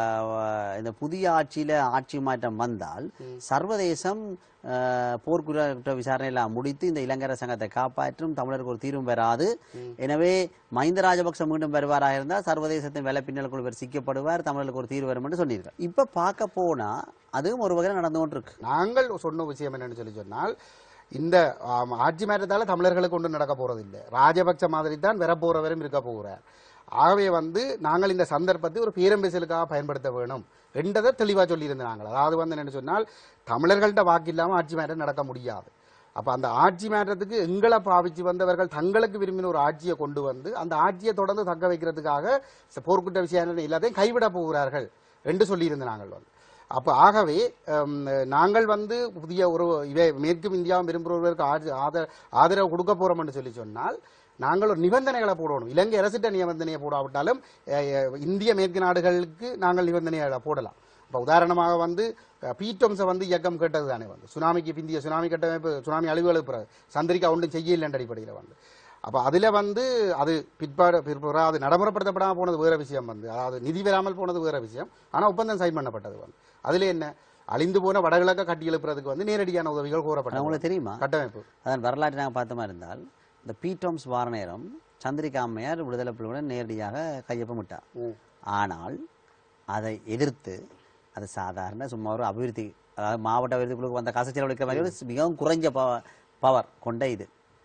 ம- இந்த புதிய ஆட்சியில ஆட்சி மாற்றம் வந்தால் சர்வதேசம் அஹ், போர்க்குற்ற விசாரணை எல்லாம் முடித்து இந்த இலங்கை சங்கத்தை காப்பாற்றும் தமிழருக்கு ஒரு தீர்வும் வராது எனவே மஹிந்த ராஜபக்ச மீண்டும் வருவாராக இருந்தால் சர்வதேசத்தின் வேலை பின்னலுக்குள் இவர் சிக்கப்படுவார் தமிழருக்கு ஒரு தீர்வு வரும் என்று சொல்லியிருக்கார் இப்ப பார்க்க போனா அதுவும் ஒரு வகையில் நடந்து கொண்டிருக்கு நாங்கள் சொன்ன விஷயம் என்னன்னு சொல்லி சொன்னால் இந்த ஆம், ஆட்சி மாற்றத்தால தமிழர்களுக்கு ஒன்றும் நடக்க போறது இல்லை ராஜபக்ச மாதிரி தான் வரப்போறவரும் இருக்க போகிறார் ஆகவே வந்து நாங்கள் இந்த சந்தர்ப்பத்தை ஒரு பேரம்பேசலுக்காக பயன்படுத்த வேணும் என்றதை தெளிவா சொல்லியிருந்தோம் நாங்கள் அதாவது வந்து என்னன்னு சொன்னால் தமிழர்கள்ட்ட வாக்கு இல்லாம ஆட்சி மாற்றம் நடக்க முடியாது அப்ப அந்த ஆட்சி மாற்றத்துக்கு எங்களை பாவிச்சு வந்தவர்கள் தங்களுக்கு விரும்பின ஒரு ஆட்சியை கொண்டு வந்து அந்த ஆட்சியை தொடர்ந்து தக்க வைக்கிறதுக்காக ச- போர்க்குற்ற விசாரணை எல்லாத்தையும் கைவிட போகிறார்கள் என்று சொல்லியிருந்த நாங்கள் வந்து அப்ப ஆகவே ஹம், நாங்கள் வந்து புதிய ஒரு இவை மேற்கும் இந்தியாவும் விரும்புகிறவர்களுக்கு ஆதர- ஆதர- ஆதரவு கொடுக்க போறோம்னு சொல்லி சொன்னால் நாங்கள் ஒரு நிபந்தனைகளை போடணும் இலங்கை அரசிட்ட நிபந்தனையை போடாவிட்டாலும் அஹ், அஹ், இந்திய மேற்கு நாடுகளுக்கு நாங்கள் நிபந்தனைகளை போடலாம் இப்போ உதாரணமாக வந்து பீட்டம்ஸை வந்து இயக்கம் கேட்டது தானே வந்து சுனாமிக்கு பிந்திய சுனாமி கட்டமைப்பு சுனாமி அழிவுகளுக்கு பிறகு சந்திரிக்கா ஒன்றும் செய்யலைன்ற அடிப்படையில் வந்து அப்போ அதில் வந்து அது பிற்பாடு பிற்பட அது நடைமுறைப்படுத்தப்படாமல் போனது வேற விஷயம் வந்து அதாவது நிதி வராமல் போனது வேற விஷயம் ஆனால் ஒப்பந்தம் சைன் பண்ணப்பட்டது வந்து அதில் என்ன அழிந்து போன வடகிழக்க கட்டி எழுப்புறதுக்கு வந்து நேரடியான உதவிகள் ஆனா கோரப்பட்டது உங்களுக்கு தெரியுமா கட்டமைப்பு அதன் வரலாற்றை நாங்கள் பார்த்தோமா இருந்தால் இந்த பீட்டோம்ஸ் வார நேரம் சந்திரிகா அம்மையார் விடுதலை புலியுடன் நேரடியாக கையொப்பமிட்டார் ஆனால் அதை எதிர்த்து அது சாதாரண சும்மா ஒரு அபிவிருத்தி அதாவது மாவட்ட அபிவிருத்திக்குழுக்கு வந்த காசு செலவழிக்கிற மாதிரி ஒரு மிகவும் குறைஞ்ச பவர் கொண்ட இது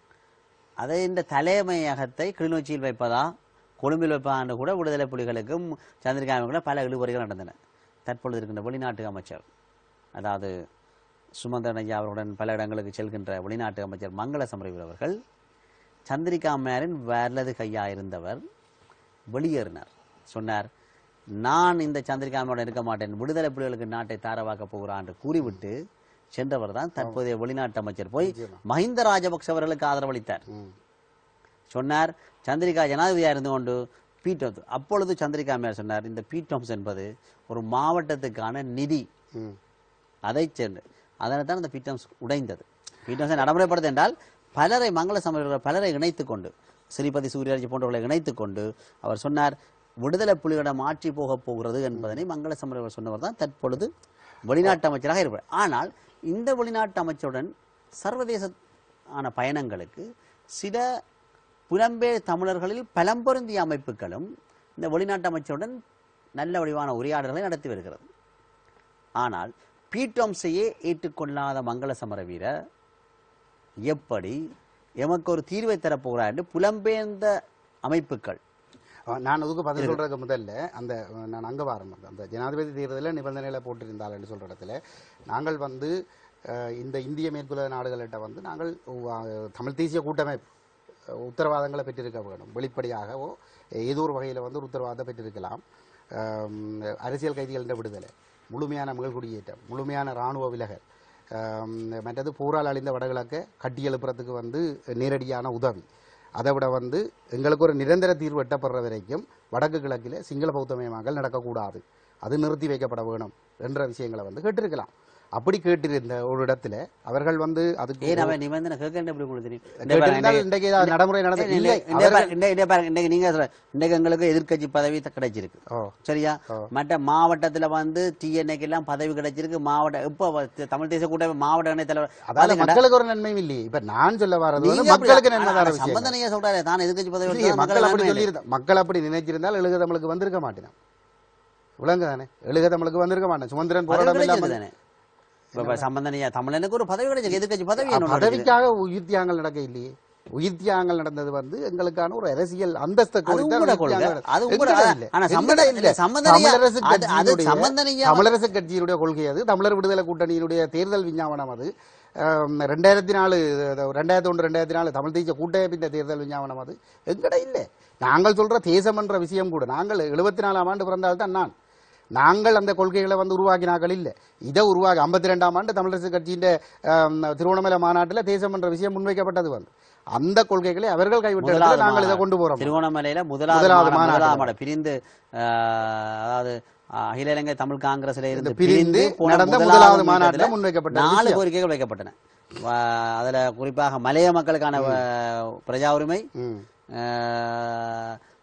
அதை இந்த தலைமையகத்தை கிளிநொச்சியில் வைப்பதா கொழும்பில் வைப்பதான்னு கூட விடுதலை புலிகளுக்கும் சந்திரிகாவுக்கும் கூட பல இழுபறிகள் நடந்தன தற்பொழுது இருக்கின்ற வெளிநாட்டு அமைச்சர் அதாவது சுமந்திரன் ஐயா அவர்களுடன் பல இடங்களுக்கு செல்கின்ற வெளிநாட்டு அமைச்சர் மங்கள சமரவீர் அவர்கள் சந்திரிகா அம்மையாரின் வலது கையா இருந்தவர் வெளியேறினார் சொன்னார் நான் இந்த சந்திரிகா அம்மையோட இருக்க மாட்டேன் விடுதலை புலிகளுக்கு நாட்டை தாரவாக்க போகிறான் என்று கூறிவிட்டு சென்றவர் தான் தற்போதைய வெளிநாட்டு அமைச்சர் போய் மஹிந்த ராஜபக்ஷ அவர்களுக்கு ஆதரவளித்தார் ம். சொன்னார் சந்திரிகா ஜனாதிபதியா இருந்து கொண்டு பீட்டோம்ஸ் அப்பொழுது சந்திரிகா அம்மையார் சொன்னார் இந்த பீட்டோம்ஸ் என்பது ஒரு மாவட்டத்துக்கான நிதி ம். அதை சேர்ந்து அதனால் தான் அந்த பீட்டம்ஸ் உடைந்தது பீட்டம்ஸை நடைமுறைப்படுத்த என்றால் பலரை மங்கள சமயர்கள் பலரை இணைத்துக் கொண்டு ஸ்ரீபதி சூரியராஜ் போன்றவர்களை இணைத்துக் கொண்டு அவர் சொன்னார் விடுதலை புலிகளிடம் ஆட்சி போகப் போகிறது என்பதனை மங்கள சமரவர் சொன்னவர் தான் தற்பொழுது வெளிநாட்டு அமைச்சராக இருப்பார் ஆனால் இந்த வெளிநாட்டு அமைச்சருடன் சர்வதேச ஆன பயணங்களுக்கு சில புலம்பெயர் தமிழர்களில் பலம் பொருந்திய அமைப்புகளும் இந்த வெளிநாட்டு அமைச்சருடன் நல்ல வடிவான உரையாடல்களை நடத்தி வருகிறது ஆனால் பீட்டோம்ஸையே ஏற்றுக்கொள்ளாத மங்கள சமரவீர எப்படி எமக்கு ஒரு தீர்வை தரப்போகிறார் என்று புலம்பெயர்ந்த அமைப்புகள் அஹ் நான் அதுக்கு பதில் சொல்றதுக்கு முதல்ல அந்த அஹ், நான் அங்க வாரம் அந்த ஜனாதிபதி தேர்தலில் நிபந்தனைகளை போட்டிருந்தாள்னு சொல்ற இடத்துல நாங்கள் வந்து அஹ், இந்த இந்திய மேற்குலக நாடுகள்கிட்ட வந்து நாங்கள் அஹ், தமிழ் தேசிய கூட்டமைப்பு அஹ், உத்தரவாதங்களை பெற்றிருக்க வேணும் வெளிப்படையாகவோ ஏதோ ஒரு வகையில் வந்து ஒரு உத்தரவாதம் பெற்றிருக்கலாம் அஹ், அரசியல் கைதிகளின் விடுதலை முழுமையான மீள்குடியேற்றம் முழுமையான இராணுவ விலகல் அஹ், மற்றது போரால் அழிந்த வடகிழக்கை கட்டி எழுப்புறதுக்கு வந்து நேரடியான உதவி அதை விட வந்து எங்களுக்கு ஒரு நிரந்தர தீர்வு எட்டப்படுற வரைக்கும் வடக்கு கிழக்கில் சிங்கள பௌத்தமயமாக்கல் நடக்கக்கூடாது அது நிறுத்தி வைக்கப்பட வேணும் என்ற விஷயங்களை வந்து கேட்டிருக்கலாம் அப்படி கேட்டிருந்த ஒரு இடத்துல அவர்கள் வந்து அதுக்கு ஏன் அவன் நிபந்தனை கேட்க எப்படி உங்களுக்கு தெரியும் இந்த கேட்டிருந்தால் பாருங்க, இன்றைக்கு ஏதாவது நடைமுறை நடந்த இந்த- இல்லை இந்த பாருங்க, இந்த- இந்த பாருங்க, இன்னைக்கு நீங்க சொல்ற- இன்னைக்கு எங்களுக்கு எதிர்க்கட்சி பதவி த- கிடைச்சிருக்கு ஓ சரியா மற்ற மாவட்டத்துல வந்து டிஎன்ஏக்கு எல்லாம் பதவி கிடைச்சிருக்கு மாவட்ட இப்ப வ- தமிழ் தேசிய கூட்டமைப்பு மாவட்ட இணைய தலைவர் அதாவது பாத்தீங்கன்னா, மக்களுக்கு ஒரு நன்மையும் இல்லையே இப்ப நான் சொல்ல வர்றது வந்து நீங்க அப்படி- மக்களுக்கு நன்மை ஆனா, தர ஆனா விஷயம் சம்பந்தனையா சொல்றாரு தான் எதிர்க்கட்சி பதவி இல்லையே, எடுத்தா மக்கள் மக்கள் அப்படி நன்மை சொல்லியிருந்தா மக்கள் அப்படி நினைச்சிருந்தால் எழுக தமிழுக்கு வந்திருக்க மாட்டேன் விளங்கு தானே எழுக தமிழுக்கு வந்திருக்க மாட்டேன் சுமந்திரன் பதவி போராட்டம் இல்லாம கிடைச்சிருக்கு தானே இப்ப- இப்ப சம்பந்தனையா தமிழனுக்கு ஒரு பதவி கிடைச்சிருக்கு எதிர்க்கட்சி பதவி அ, என்ன ஒண்ணு கிடைச்சிருக்கு. பதவிக்காக உயிர் தியாகங்கள் நடக்க இல்லையே உயிர் தியாகங்கள் நடந்தது வந்து எங்களுக்கான ஒரு அரசியல் அந்தஸ்தை அது குறித்து உங்களோட உயிர் கொள்கை. தியாகங்கள் அது எங்கட உங்களோட- இல்ல. ஆனா எங்கட சம்பந்த- இல்ல. இல்ல, சம்பந்தனையா- தமிழரசு அது- அது கட்சியினுடைய சம்பந்தனையா- தமிழரசு கட்சியினுடைய கொள்கை அது தமிழர் விடுதலை கூட்டணியினுடைய தேர்தல் விஞ்ஞாபனம் அது ஆம், ரெண்டாயிரத்தி நாலு ரெண்டாயிரத்தி ஒன்று ரெண்டாயிரத்தி நாலு தமிழ் தேசிய கூட்டமைப்பின் தேர்தல் விஞ்ஞாபனம் அது எங்கட இல்ல நாங்கள் சொல்ற தேசம் என்ற விஷயம் கூட நாங்கள் எழுபத்தி நாலாம் ஆண்டு பிறந்தால் தான் நான் நாங்கள் அந்த கொள்கைகளை வந்து உருவாக்கினாக்கள் இல்லை இதை உருவாக்கி ஐம்பத்தி ரெண்டாம் ஆண்டு தமிழரசு கட்சியின் ஆம், திருவண்ணாமலை மாநாட்டில் தேசம் என்ற விஷயம் முன்வைக்கப்பட்டது வந்து அந்த கொள்கைகளை அவர்கள் கைவிட்ட முதலாவது நாங்கள் இதை மாநாடு. கொண்டு போறோம் திருவோணமலையில முதலாவது முதலாவது மாநாடு, மாநாடு. முதலாவது மாநாடு பிரிந்து ஆஹ், அதாவது ஆஹ், அகில இலங்கை தமிழ் காங்கிரஸ்ல இருந்து இந்த பிரிந்து போன நடந்த முதலாவது முதலாவது மாநாட்டில் கூட்டத்துல முன்வைக்கப்பட்ட நாலு விஷயம். கோரிக்கைகள் வைக்கப்பட்டன வா- அதுல குறிப்பாக மலைய மக்களுக்கான வ- பிரஜா உரிமை ம். ஆஹ்,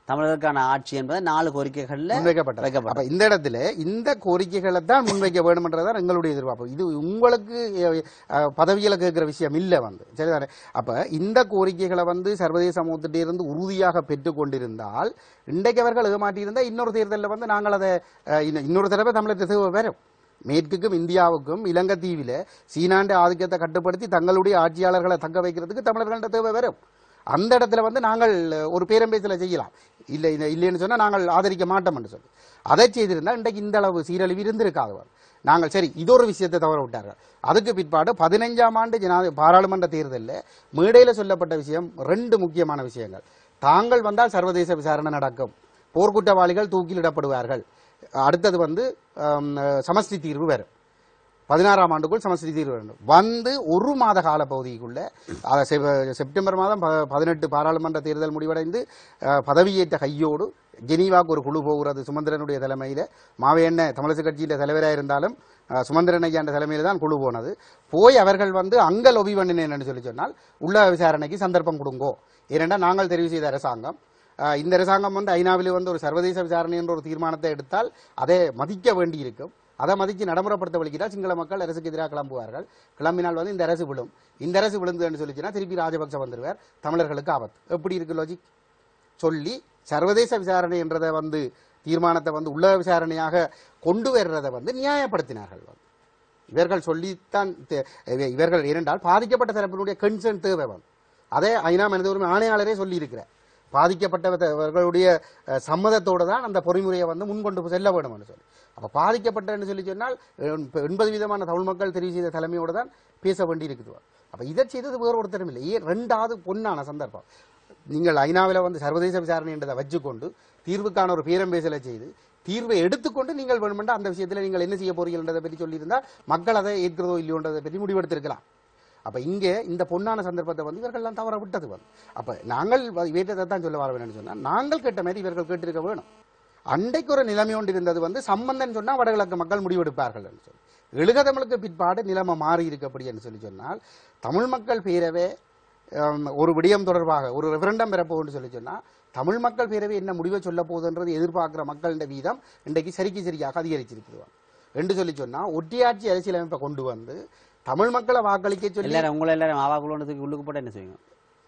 தமிழருக்கான ஆட்சி என்பது நாலு கோரிக்கைகள்ல முன்வைக்கப்பட்டது வைக்கப்பட்டது. அப்ப இந்த இடத்துல இந்த கோரிக்கைகளை தான் முன்வைக்க வேணும்ன்றதான் எங்களுடைய எதிர்பார்ப்பு இது உங்களுக்கு அஹ், அஹ், பதவியில கேட்கிற விஷயம் இல்ல வந்து சரிதானே அப்ப இந்த கோரிக்கைகளை வந்து சர்வதேச சமூகத்திட்ட இருந்து உறுதியாக பெற்றுக் கொண்டிருந்தால் இன்றைக்கு அவர்கள் ஏமாற்றியிருந்தா இன்னொரு தேர்தலில் வந்து நாங்கள் அதை அஹ், இன்ன- இன்னொரு தடவை தமிழக தேவை வரும் மேற்குக்கும் இந்தியாவுக்கும் இலங்கை தீவில சீனாண்ட ஆதிக்கத்தை கட்டுப்படுத்தி தங்களுடைய ஆட்சியாளர்களை தக்க வைக்கிறதுக்கு தமிழர்கள்ட்ட தேவை வரும் அந்த இடத்துல வந்து நாங்கள் ஒரு பேரம்பேசில செய்யலாம் இல்லை இல்லை இல்லைன்னு சொன்னா நாங்கள் ஆதரிக்க மாட்டோம்னு சொல்லி அதை செய்திருந்தா இன்றைக்கு இந்த அளவு சீரழிவு இருந்திருக்காது வந்து. நாங்கள் சரி இது ஒரு விஷயத்தை தவற விட்டார்கள் அதுக்கு பிற்பாடு பதினைஞ்சாம் ஆண்டு ஜனாதி பாராளுமன்ற தேர்தலில் மேடையில் சொல்லப்பட்ட விஷயம் ரெண்டு முக்கியமான விஷயங்கள் தாங்கள் வந்தால் சர்வதேச விசாரணை நடக்கும் போர்க்குற்றவாளிகள் தூக்கிலிடப்படுவார்கள் அடுத்தது வந்து ஆம், சமஷ்டி தீர்வு வரும் பதினாறாம் ஆண்டுக்குள் சமஸ்தி தீர்வு வேண்டும் வந்து ஒரு மாத கால பகுதிக்குள்ள அத செப்- செப்டம்பர் மாதம் ப- பதினெட்டு பாராளுமன்ற தேர்தல் முடிவடைந்து அஹ், பதவியேற்ற கையோடு ஜெனீவாக்கு ஒரு குழு போகிறது சுமந்திரனுடைய தலைமையில மாவையண்ண தமிழரசு கட்சியின் தலைவராக இருந்தாலும் அஹ், சுமந்திரன் ஐயாண்ட தலைமையில தான் குழு போனது போய் அவர்கள் வந்து அங்க லொபி பண்ணினேன்னு சொல்லி சொன்னால் உள்ள விசாரணைக்கு சந்தர்ப்பம் கொடுங்கோ ஏனென்றா நாங்கள் தெரிவு செய்த அரசாங்கம் அஹ், இந்த அரசாங்கம் வந்து ஐநாவில் வந்து ஒரு சர்வதேச விசாரணை என்ற ஒரு தீர்மானத்தை எடுத்தால் அதை மதிக்க வேண்டியிருக்கும் அதை மதித்து நடைமுறைப்படுத்த வலிக்கிறால் சிங்கள மக்கள் அரசுக்கு எதிராக கிளம்புவார்கள் கிளம்பினால் வந்து இந்த அரசு விழும் இந்த அரசு விழுந்துன்னு சொல்லிச்சுன்னா திருப்பி ராஜபக்ச வந்துருவார் தமிழர்களுக்கு ஆபத்து எப்படி இருக்கு லாஜிக் சொல்லி சர்வதேச விசாரணை என்றதை வந்து தீர்மானத்தை வந்து உள்ள விசாரணையாக கொண்டு வர்றதை வந்து நியாயப்படுத்தினார்கள் வந்து இவர்கள் சொல்லித்தான் தே- இவ- இவர்கள் இரண்டால் பாதிக்கப்பட்ட தரப்பினுடைய கன்சர்ன் தேவை வந்து அதே ஐநா மனித உரிமை ஆணையாளரே சொல்லியிருக்கிறார் பாதிக்கப்பட்டவர்களுடைய அஹ், சம்மதத்தோடு தான் அந்த பொறிமுறையை வந்து முன்கொண்டு செல்ல வேணும்னு சொல்லி அப்ப பாதிக்கப்பட்டன்னு சொல்லி சொன்னால் எண்- எண்பது விதமான தமிழ் மக்கள் தெரிவு செய்த தலைமையோடு தான் பேச வேண்டி இருக்குது அப்ப இதை செய்தது வேறு ஒருத்தரும் இல்லை ஏன் ரெண்டாவது பொன்னான சந்தர்ப்பம் நீங்கள் ஐநாவில் வந்து சர்வதேச விசாரணை என்றதை வச்சுக்கொண்டு தீர்வுக்கான ஒரு பேரம்பேசலை செய்து தீர்வை எடுத்துக்கொண்டு நீங்கள் வேணுமெண்டா அந்த விஷயத்தில் நீங்கள் என்ன செய்ய போறீங்கன்றதை பற்றி சொல்லியிருந்தால் மக்கள் அதை ஏற்கிறதோ இல்லையோன்றதை பற்றி முடிவெடுத்திருக்கலாம் அப்ப இங்கே இந்த பொன்னான சந்தர்ப்பத்தை வந்து இவர்கள்லாம் தவற விட்டது வந்து அப்ப நாங்கள் வேற்றத்தை தான் சொல்ல வர வேணும்னு சொன்னா நாங்கள் கேட்ட மாதிரி இவர்கள் கேட்டிருக்க வேணும் அன்றைக்கு ஒரு நிலைமை ஒன்று இருந்தது வந்து சம்பந்தன் சொன்னா வடகிழக்கு மக்கள் முடிவெடுப்பார்கள் என்று சொல்லி எழுக தமிழுக்கு பிற்பாடு நிலைமை மாறி இருக்கு அப்படி என்று சொல்லி சொன்னால் தமிழ் மக்கள் பேரவே ஹம், ஒரு விடயம் தொடர்பாக ஒரு ரெஃபரண்டம் பெறப்போகுன்னு சொல்லி சொன்னா தமிழ் மக்கள் பேரவை என்ன முடிவை சொல்ல போகுதுன்றது எதிர்பார்க்கிற மக்களின் வீதம் இன்றைக்கு சரிக்கு சரியாக அதிகரிச்சிருக்குது என்று சொல்லி சொன்னா ஒட்டியாட்சி அரசியலமைப்பை கொண்டு வந்து தமிழ் மக்களை வாக்களிக்க சொல்லி எல்லாரும் உங்களை எல்லாரும் ஆவாக்குள்ளோன்னு தூக்கி உள்ளுக்கு போட்டு என்ன செய்வீங்க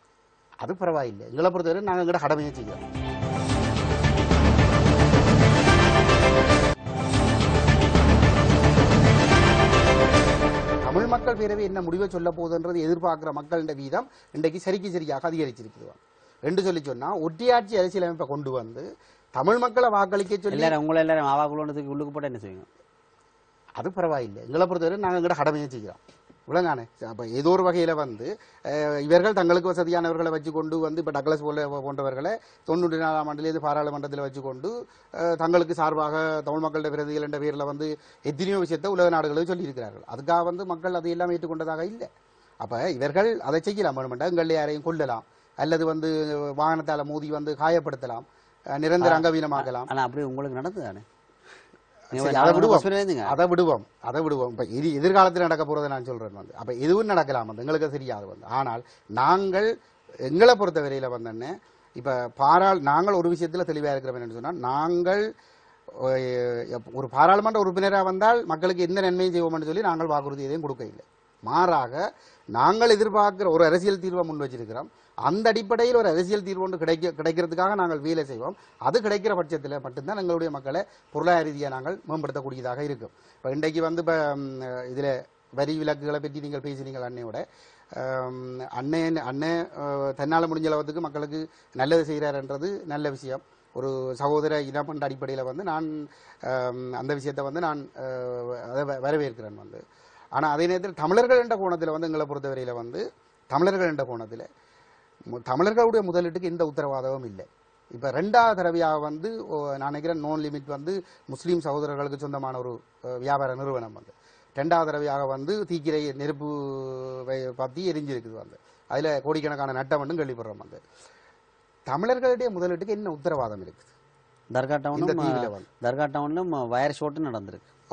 அது பரவாயில்லை எங்களை பொறுத்தவரை நாங்கள் எங்கட கடமையை செய்கிறோம் தமிழ் மக்கள் பேரவை என்ன முடிவை சொல்ல போகுதுன்றது எதிர்பார்க்கிற மக்களின் வீதம் இன்றைக்கு சரிக்கு சரியாக அதிகரிச்சிருக்குது என்று சொல்லி சொன்னா ஒட்டியாட்சி அரசியலமைப்பை கொண்டு வந்து தமிழ் மக்களை வாக்களிக்க சொல்லி எல்லாரும் உங்களை எல்லாரும் ஆவாக்குள்ளோன்னு தூக்கி உள்ளுக்கு போட்டு என்ன செய்வீங்க அது பரவாயில்லை எங்களை பொறுத்தவரை நாங்கள் எங்கட கடமையை செய்கிறோம் விளங்கானே அப்போ ஏதோ ஒரு வகையில் வந்து அஹ், இவர்கள் தங்களுக்கு வசதியானவர்களை வச்சு கொண்டு வந்து இப்போ டக்ளஸ் போல போன்றவர்களை தொண்ணூற்றி நாலாம் ஆண்டிலேருந்து பாராளுமன்றத்தில் வச்சுக்கொண்டு அஹ், தங்களுக்கு சார்பாக தமிழ் மக்களுடைய பிரதிகள் என்ற பேரில் வந்து எத்தனையோ விஷயத்தை உலக நாடுகளுக்கு சொல்லியிருக்கிறார்கள் அதுக்காக வந்து மக்கள் அதை எல்லாம் ஏற்றுக்கொண்டதாக இல்லை அப்போ இவர்கள் அதை செய்யலாம் வேணுமெண்டா எங்களை யாரையும் கொல்லலாம் அல்லது வந்து வாகனத்தால் மோதி வந்து காயப்படுத்தலாம் அஹ், நிரந்தர அங்கவீனமாக்கலாம் ஆனா அப்படி உங்களுக்கு நடந்தது தானே சரி, அதை விடுவோம் இருந்தீங்க அதை விடுவோம் அதை விடுவோம் இப்ப இது எதிர்காலத்தில் நடக்க போறதை நான் சொல்றேன் வந்து அப்ப எதுவும் நடக்கலாம் வந்து எங்களுக்கு தெரியாது வந்து ஆனால் நாங்கள் எங்களை பொறுத்த வரையில வந்து இப்ப பாராள் நாங்கள் ஒரு விஷயத்துல தெளிவா இருக்கிறோம் என்னன்னு சொன்னா நாங்கள் அஹ், ஒரு பாராளுமன்ற உறுப்பினராக வந்தால் மக்களுக்கு எந்த நன்மையும் செய்வோம்னு சொல்லி நாங்கள் வாக்குறுதி எதையும் கொடுக்க இல்லை மாறாக நாங்கள் எதிர்பார்க்கிற ஒரு அரசியல் தீர்வை முன் வச்சிருக்கிறோம் அந்த அடிப்படையில் ஒரு அரசியல் தீர்வு ஒன்று கிடைக்க கிடைக்கிறதுக்காக நாங்கள் வேலை செய்வோம் அது கிடைக்கிற பட்சத்தில் மட்டும்தான் எங்களுடைய மக்களை பொருளாதார ரீதியாக நாங்கள் மேம்படுத்தக்கூடியதாக இருக்கும் இப்போ இன்றைக்கு வந்து இப்போ இதில் வரி விலக்குகளை பற்றி நீங்கள் பேசினீங்கள் அன்னையோட ஆம், அண்ணன் அண்ணன் அஹ், தன்னால் முடிஞ்ச அளவுக்கு மக்களுக்கு நல்லது செய்கிறாருன்றது நல்ல விஷயம் ஒரு சகோதர இனம் என்ற அடிப்படையில் வந்து நான் ஆம், அந்த விஷயத்தை வந்து நான் அஹ், அதை வ- வரவேற்கிறேன் வந்து ஆனால் அதே நேரத்தில் தமிழர்கள் என்ற கோணத்தில் வந்து எங்களை பொறுத்தவரையில் வந்து தமிழர்கள் என்ற கோணத்தில் மு- தமிழர்களுடைய முதலீட்டுக்கு எந்த உத்தரவாதமும் இல்லை இப்போ ரெண்டாவது தடவையாக வந்து ஓ, நான் நினைக்கிறேன் நோன் லிமிட் வந்து முஸ்லீம் சகோதரர்களுக்கு சொந்தமான ஒரு அஹ், வியாபார நிறுவனம் வந்து ரெண்டாவது தடவையாக வந்து தீக்கிரை நெருப்பு வை- பற்றி எரிஞ்சிருக்குது வந்து அதில் கோடிக்கணக்கான நட்டம் வந்து கேள்விப்படுறோம் வந்து தமிழர்களுடைய முதலீட்டுக்கு என்ன உத்தரவாதம் இருக்குது தர்கா இந்த டவுனும் தீவில வந்து தர்கா டவுன்லும் வயர் ஷோட்டு நடந்திருக்கு ஓ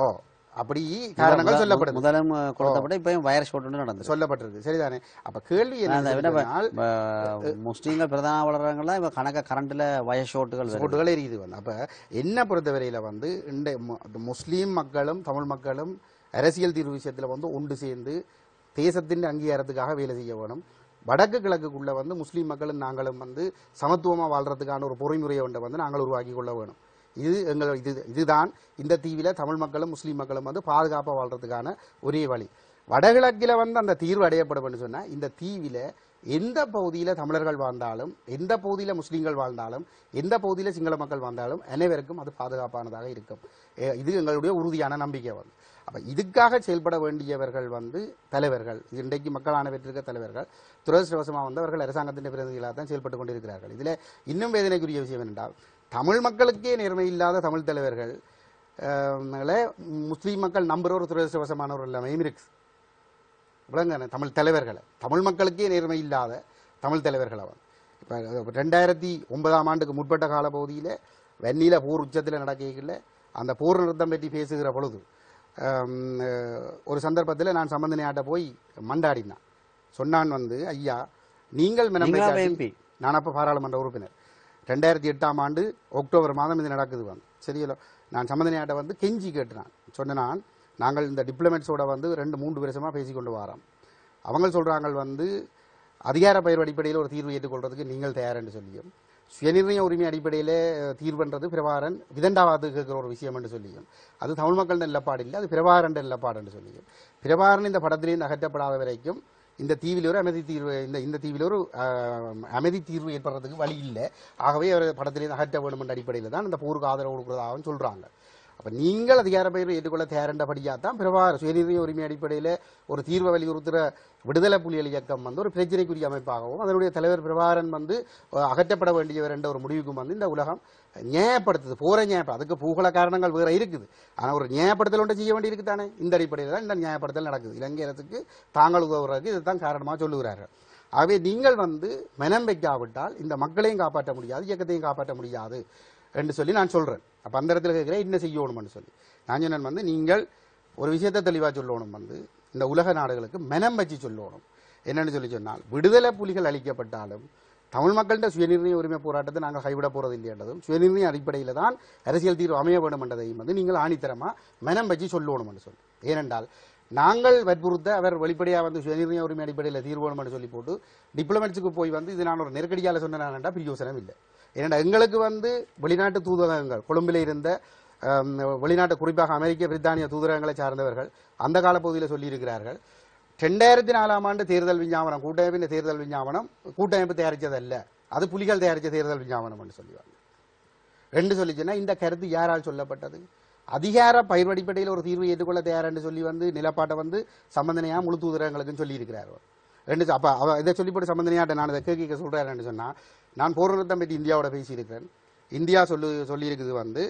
அப்படி காரணங்கள் சொல்லப்படுது முதலும் கொடுத்தப்பட்ட இப்பயும் வயர் ஷோட் நடந்தது சொல்லப்பட்டிருக்கு சரிதானே அப்ப கேள்வி என்ன அதை விட சொன்னால், இப்ப முஸ்லீம்கள் பிரதான வளர்றாங்கலாம் இப்ப கணக்க கரண்ட்ல வயர் ஷோட்டுகள் வருது. ஓட்டுகள் எரியுது வந்து அப்ப என்ன பொறுத்தவரையில வந்து இந்த மு- முஸ்லீம் மக்களும் தமிழ் மக்களும் அரசியல் தீர்வு விஷயத்துல வந்து ஒன்று சேர்ந்து தேசத்தின் அங்கீகாரத்துக்காக வேலை செய்ய வேணும் வடக்கு கிழக்குக்குள்ள வந்து முஸ்லீம் மக்களும் நாங்களும் வந்து சமத்துவமா வாழ்றதுக்கான ஒரு பொறிமுறையை ஒன்றை வந்து நாங்கள் உருவாக்கி கொள்ள வேணும் இது எங்கள் இது இதுதான் இந்த தீவில தமிழ் மக்களும் முஸ்லீம் மக்களும் வந்து பாதுகாப்பா வாழ்றதுக்கான ஒரே வழி வடகிழக்கில வந்து அந்த தீர்வு அடையப்படும் சொன்னா இந்த தீவில எந்த பகுதியில தமிழர்கள் வாழ்ந்தாலும் எந்த பகுதியில முஸ்லீம்கள் வாழ்ந்தாலும் எந்த பகுதியில சிங்கள மக்கள் வாழ்ந்தாலும் அனைவருக்கும் அது பாதுகாப்பானதாக இருக்கும் எ- இது எங்களுடைய உறுதியான நம்பிக்கை வந்து அப்ப இதுக்காக செயல்பட வேண்டியவர்கள் வந்து தலைவர்கள் இது இன்றைக்கு மக்களான பெற்றிருக்க தலைவர்கள் துரதிருஷ்டவசமா வந்து அவர்கள் அரசாங்கத்தின் பிரதிநிதிகளாக தான் செயல்பட்டு கொண்டிருக்கிறார்கள் இதுல இன்னும் வேதனைக்குரிய விஷயம் என்னென்றால் தமிழ் மக்களுக்கே நேர்மை இல்லாத தமிழ் தலைவர்கள் அஹ், ல முஸ்லீம் மக்கள் நம்புற ஒரு துரதிருஷ்டவசமானவர்கள் எல்லாமே இருக்கு விளங்க தமிழ் தலைவர்களை தமிழ் மக்களுக்கே நேர்மை இல்லாத தமிழ் தலைவர்களை வந்து இப்போ ரெண்டாயிரத்தி ஒன்பதாம் ஆண்டுக்கு முற்பட்ட கால பகுதியில் வெண்ணில போர் உச்சத்தில் நடக்கையில் அந்த போர் நிறுத்தம் பற்றி பேசுகிற பொழுது ஆம், அஹ், ஒரு சந்தர்ப்பத்தில் நான் சம்பந்தனையாட்ட போய் மண்டாடினான் சொன்னான் வந்து ஐயா நீங்கள் மனம் நீங்களா வைக்காட்டி- MP? நான் அப்போ பாராளுமன்ற உறுப்பினர் ரெண்டாயிரத்தி எட்டாம் ஆண்டு அக்டோபர் மாதம் இது நடக்குது வந்து சரியில்ல நான் சம்பந்தனையாட்ட வந்து கெஞ்சி கேட்டுனான் சொன்னான் நாங்கள் இந்த டிப்ளமேட்ஸோட வந்து ரெண்டு மூன்று வருஷமா பேசி கொண்டு வரோம் அவங்க சொல்றாங்க வந்து அதிகார பயிர் அடிப்படையில் ஒரு தீர்வு ஏற்றுக்கொள்றதுக்கு நீங்கள் தயார் என்று சொல்லியும் சுயநிர்ணய உரிமை அடிப்படையில் தீர்வுன்றது பிரபாரன் விதண்டாவாது கேட்கிற ஒரு விஷயம் என்று சொல்லியும் அது தமிழ் மக்கள் நிலப்பாடு இல்லை அது பிரபாரன் நிலப்பாடு என்று சொல்லியும் பிரபாரன் இந்த படத்திலிருந்து அகற்றப்படாத வரைக்கும் இந்த தீவில் ஒரு அமைதி தீர்வு இந்த இந்த தீவில் ஒரு ஆஹ், அமைதி தீர்வு ஏற்படுறதுக்கு வழி இல்லை ஆகவே அவர் படத்திலிருந்து அகற்ற வேண்டும் என்ற அடிப்படையில் தான் இந்த போருக்கு ஆதரவு கொடுக்கிறதாகவும் சொல்றாங்க அப்ப நீங்கள் அதிகார பயிர் ஏற்றுக்கொள்ள தயாரண்டபடியா தான் பிரபார சுயநிர்ணய உரிமை அடிப்படையில் ஒரு தீர்வை வலியுறுத்துற விடுதலை புலிகள் இயக்கம் வந்து ஒரு பிரச்சனைக்குரிய அமைப்பாகவும் அதனுடைய தலைவர் பிரபாரன் வந்து அஹ், அகற்றப்பட வேண்டியவர் என்ற ஒரு முடிவுக்கும் வந்து இந்த உலகம் நியாயப்படுத்துது போற நியாயப்ப அதுக்கு பூகல காரணங்கள் வேற இருக்குது ஆனா ஒரு நியாயப்படுத்தல் ஒன்றை செய்ய வேண்டி தானே இந்த அடிப்படையில் தான் இந்த நியாயப்படுத்தல் நடக்குது இலங்கை அரசுக்கு தாங்கள் உதவுறதுக்கு இதுதான் காரணமா சொல்லுகிறார்கள் ஆகவே நீங்கள் வந்து மனம் வைக்காவிட்டால் இந்த மக்களையும் காப்பாற்ற முடியாது இயக்கத்தையும் காப்பாற்ற முடியாது என்று சொல்லி நான் சொல்றேன் அப்ப அந்த இடத்துல கேட்கிறேன் என்ன செய்யணும்னு சொல்லி நான் சொன்னேன் வந்து நீங்கள் ஒரு விஷயத்தை தெளிவா சொல்லணும் வந்து இந்த உலக நாடுகளுக்கு மனம் வச்சு சொல்லணும் என்னன்னு சொல்லி சொன்னால் விடுதலை புலிகள் அளிக்கப்பட்டாலும் தமிழ் மக்களின் சுயநிர்ணய உரிமை போராட்டத்தை நாங்கள் கைவிட போறது இல்லைன்றதும் சுயநிர்ணய அடிப்படையில் தான் அரசியல் தீர்வு அமைய வேண்டும் என்றதையும் வந்து நீங்கள் ஆணித்தரமா மனம் வச்சு சொல்லணும் என்று சொல்லி ஏனென்றால் நாங்கள் வற்புறுத்த அவர் வெளிப்படையா வந்து சுயநிர்ணய உரிமை அடிப்படையில் தீர்வு வேணும் என்று சொல்லி போட்டு டிப்ளமேட்ஸுக்கு போய் வந்து இது நான் ஒரு நெருக்கடியால சொன்னேன்டா பிரயோசனம் இல்லை ஏனென்றால் எங்களுக்கு வந்து வெளிநாட்டு தூதரகங்கள் கொழும்பில் இருந்த ஆம், வெளிநாட்டு குறிப்பாக அமெரிக்க பிரித்தானிய தூதரகங்களை சார்ந்தவர்கள் அந்த காலப்பகுதியில் சொல்லியிருக்கிறார்கள் ரெண்டாயிரத்தி நாலாம் ஆண்டு தேர்தல் விஞ்ஞாபனம் கூட்டமைப்பின் தேர்தல் விஞ்ஞாபனம் கூட்டமைப்பு தயாரித்ததல்ல அது புலிகள் தயாரித்த தேர்தல் விஞ்ஞாபனம் என்று சொல்லுவாங்க ரெண்டு சொல்லிச்சுன்னா இந்த கருத்து யாரால் சொல்லப்பட்டது அதிகார பயிர் அடிப்படையில் ஒரு தீர்வு ஏற்றுக்கொள்ள தயார் என்று சொல்லி வந்து நிலப்பாட்டை வந்து சம்பந்தனையா முழு தூதரங்களுக்கும் சொல்லி இருக்கிறார் ரெண்டு சொ- அப்ப அவ இதை சொல்லி போட்டு சம்பந்தனையாட்ட நான் இதை கேட்க சொல்றேன்னு சொன்னா நான் போர் நிறுத்தம் பற்றி இந்தியாவோட பேசியிருக்கிறேன் இந்தியா சொல்லு சொல்லியிருக்குது வந்து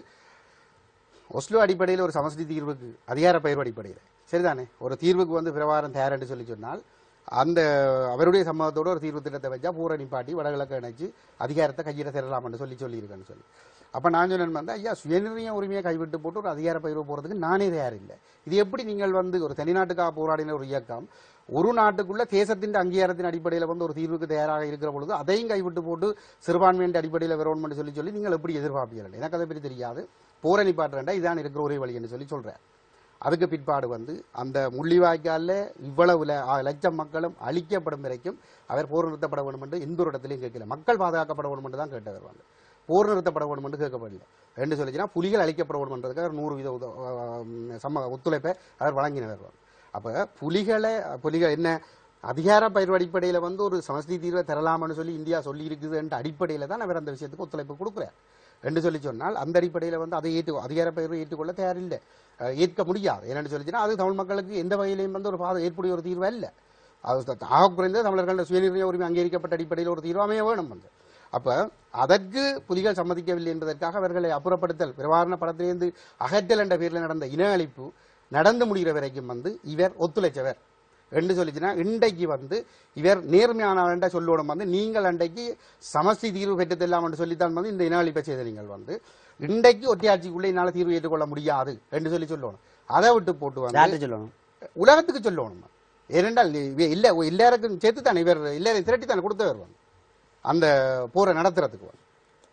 ஒஸ்லோ அடிப்படையில் ஒரு சமஷ்டி தீர்வுக்கு அதிகார பயிர் அடிப்படையில் சரிதானே ஒரு தீர்வுக்கு வந்து பிரவாரம் தயார் என்று சொல்லி சொன்னால் அந்த அவருடைய சம்மதத்தோட ஒரு தீர்வு திட்டத்தை வச்சா பூர நிப்பாட்டி வடகிழக்கு இணைச்சு அதிகாரத்தை கையிட செல்லலாம்னு சொல்லி சொல்லியிருக்கேன்னு சொல்லி அப்ப நான் சொன்னேன் வந்து ஐயா சுயநிர்ணய உரிமையை கைவிட்டு போட்டு ஒரு அதிகார பயிர்வு போறதுக்கு நானே தயார் இல்லை இது எப்படி நீங்கள் வந்து ஒரு தனிநாட்டுக்காக போராடின ஒரு இயக்கம் ஒரு நாட்டுக்குள்ள தேசத்தின் அங்கீகாரத்தின் அடிப்படையில் வந்து ஒரு தீர்வுக்கு தயாராக இருக்கிற பொழுது அதையும் கைவிட்டு போட்டு சிறுபான்மையின் அடிப்படையில் வரணும்னு சொல்லி சொல்லி நீங்கள் எப்படி எதிர்பார்ப்பீர்கள் எனக்கு அதை பற்றி தெரியாது போரை நிப்பாட்டுறேன்டா இதான் இருக்கிற ஒரே வழி என்று சொல்லி சொல்றேன் அதுக்கு பிற்பாடு வந்து அந்த முள்ளிவாய்க்காலில் இவ்வளவு ல- ஆ, லட்சம் மக்களும் அழிக்கப்படும் வரைக்கும் அவர் போர் நிறுத்தப்பட வேண்டும் என்று எந்த ஒரு இடத்துலையும் கேட்கல மக்கள் பாதுகாக்கப்பட வேண்டும் என்று தான் கேட்டவர் வந்து போர் நிறுத்தப்பட வேண்டும் என்று கேட்கப்படல ரெண்டு சொல்லிச்சுன்னா புலிகள் அழிக்கப்பட வேண்டும் என்றதுக்கு அவர் நூறு வீத உத- ஆ, ம், சம்ம ஒத்துழைப்பை அவர் வழங்கினவர் வந்து. அப்ப புலிகளை புலிகள் என்ன அதிகார பயிர் அடிப்படையில் வந்து ஒரு சமஸ்தி தீர்வை தரலாம்னு சொல்லி இந்தியா சொல்லி இருக்குது என்ற அடிப்படையில் தான் அவர் அந்த விஷயத்துக்கு ஒத்துழைப்பு கொடுக்குறார் என்று சொல்லி சொன்னால் அந்த அடிப்படையில் வந்து அதை ஏற்று அதிகார பயிர்வை ஏற்றுக்கொள்ள தயாரில்லை அஹ் ஏற்க முடியாது என்னன்னு சொல்லிச்சுன்னா அது தமிழ் மக்களுக்கு எந்த வகையிலையும் வந்து ஒரு பாத ஏற்புடைய ஒரு தீர்வு அல்ல அது த- ஆக குறைந்த தமிழர்கள் சுயநிர்ணய உரிமை அங்கீகரிக்கப்பட்ட அடிப்படையில் ஒரு தீர்வு அமைய வேணும் வந்து அப்ப அதற்கு புலிகள் சம்மதிக்கவில்லை என்பதற்காக அவர்களை அப்புறப்படுத்தல் பிரவாரண படத்திலிருந்து அகற்றல் என்ற பேரில் நடந்த இன அழிப்பு நடந்து முடிகிற வரைக்கும் வந்து இவர் ஒத்துழைச்சவர் என்று சொல்லிச்சுன்னா இன்றைக்கு வந்து இவர் நேர்மையானவர்ன்ற சொல்லணும் வந்து நீங்கள் அன்றைக்கு சமஸ்தி தீர்வு பெற்றதெல்லாம் என்று சொல்லித்தான் வந்து இந்த இன அழிப்பை செய்த நீங்கள் வந்து இன்றைக்கு ஒற்றையாட்சிக்குள்ளே என்னால் தீர்வு ஏற்றுக்கொள்ள முடியாது என்று சொல்லி சொல்லணும் அதை விட்டு போட்டு வந்து யார்கிட்ட சொல்லணும் உலகத்துக்கு சொல்லணும் ஏனென்றால் இவ- இல்ல எல்லாருக்கும் சேர்த்து தானே இவர் எல்லாரையும் திரட்டி தானே கொடுத்து வருவாங்க அந்த போரை நடத்துறதுக்கு வந்து.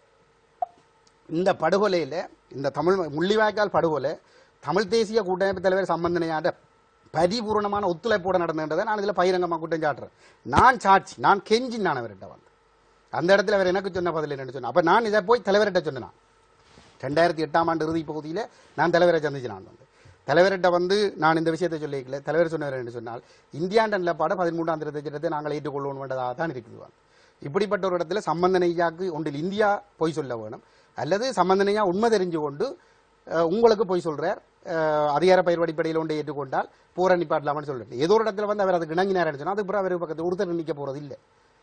இந்த படுகொலையில இந்த தமிழ் முள்ளிவாய்க்கால் படுகொலை தமிழ் தேசிய கூட்டமைப்பு தலைவர் சம்பந்தனையாட பரிபூர்ணமான ஒத்துழைப்போட நடந்ததை நான் இதுல பகிரங்கமா குற்றம் சாட்டுறேன் நான் சாட்சி நான் கெஞ்சி நான் அவர்கிட்ட வந்து அந்த இடத்துல அவர் எனக்கு சொன்ன பதில் என்னன்னு சொன்னேன் அப்ப நான் இதை போய் தலைவர்கிட்ட சொன்னேன் ரெண்டாயிரத்தி எட்டாம் ஆண்டு இறுதி பகுதியில் நான் தலைவரை சந்திச்சு நான் வந்து தலைவர்கிட்ட வந்து நான் இந்த விஷயத்தை சொல்லிக்கல தலைவர் சொன்னவர் என்று சொன்னால் இந்தியாண்ட நிலப்பாட பதிமூன்றாம் திருத்த சட்டத்தை நாங்கள் ஏற்றுக்கொள்ளணும் வேண்டதாக தான் இருக்குது வந்து. இப்படிப்பட்ட ஒரு இடத்துல சம்பந்தனையாக்கு ஒன்றில் இந்தியா பொய் சொல்ல வேணும் அல்லது சம்பந்தனையா உண்மை தெரிஞ்சு கொண்டு அஹ், உங்களுக்கு பொய் சொல்றார் அஹ், அதிகார பயிர் அடிப்படையில் ஒன்றை ஏற்றுக்கொண்டால் போற நிப்பாட்டலாம்னு சொல்லிட்டு ஏதோ ஒரு இடத்துல வந்து அவர் அதுக்கு இணங்கினார் சொன்னா அதுக்கு பிறகு அவர் பக்கத்தில் ஒருத்தர் நிற்க போறது இல்லை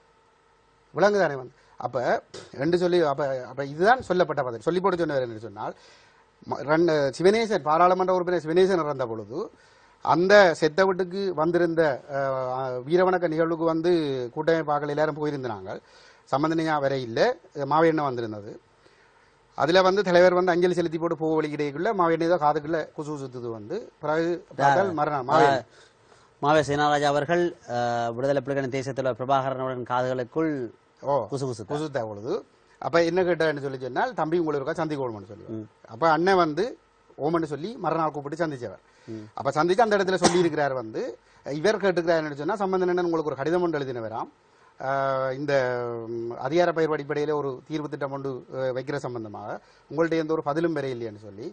விலங்குதானே வந்து அப்ப ரெண்டு சொல்லி அப்ப அப்ப இதுதான் சொல்லப்பட்ட பதில் சொல்லி போட்டு சொன்னவர் என்று சொன்னால் ம- ரெண்டு சிவனேசன் பாராளுமன்ற உறுப்பினர் சிவனேசன் இறந்த பொழுது அந்த செத்த வீட்டுக்கு வந்திருந்த அஹ், வீரவணக்க நிகழ்வுக்கு வந்து கூட்டமைப்பாக்கள் எல்லாரும் போயிருந்தாங்க சம்பந்தனையா வரை இல்லை மாவையண்ணன் வந்திருந்தது அதுல வந்து தலைவர் வந்து அஞ்சலி செலுத்தி போட்டு போக வழிகிடைக்குள்ள மாவையண்ணை தான் காதுக்குள்ள குசு சுத்துது வந்து பிறகு பார்த்தால் மரணம் மாவையண்ணன் மாவே சேனாராஜா அவர்கள் அஹ், விடுதலை புலிகளின் தேசியத்தலைவர் பிரபாகரனுடன் காதுகளுக்குள் ஓ குசு குசு குசுத்தா பொழுது அப்ப என்ன கேட்டான்னு சொல்லி சொன்னால் தம்பி உங்களுக்கு இருக்கா சந்திக்கோணும்னு சொல்லி அப்ப அண்ணன் வந்து ஓமன்னு சொல்லி மறுநாள் கூப்பிட்டு சந்திச்சவர் அப்ப சந்திச்சு அந்த இடத்துல சொல்லி இருக்கிறார் வந்து இவர் கேட்டுக்கிறாருன்னு சொன்னா சம்பந்தன் உங்களுக்கு ஒரு கடிதம் ஒன்று எழுதினவராம் ஆஹ் இந்த ம், அதிகார பயிர் அடிப்படையில் ஒரு தீர்வு திட்டம் ஒன்று அஹ், வைக்கிற சம்பந்தமாக உங்கள்ட்ட எந்த ஒரு பதிலும் பெற இல்லைன்னு சொல்லி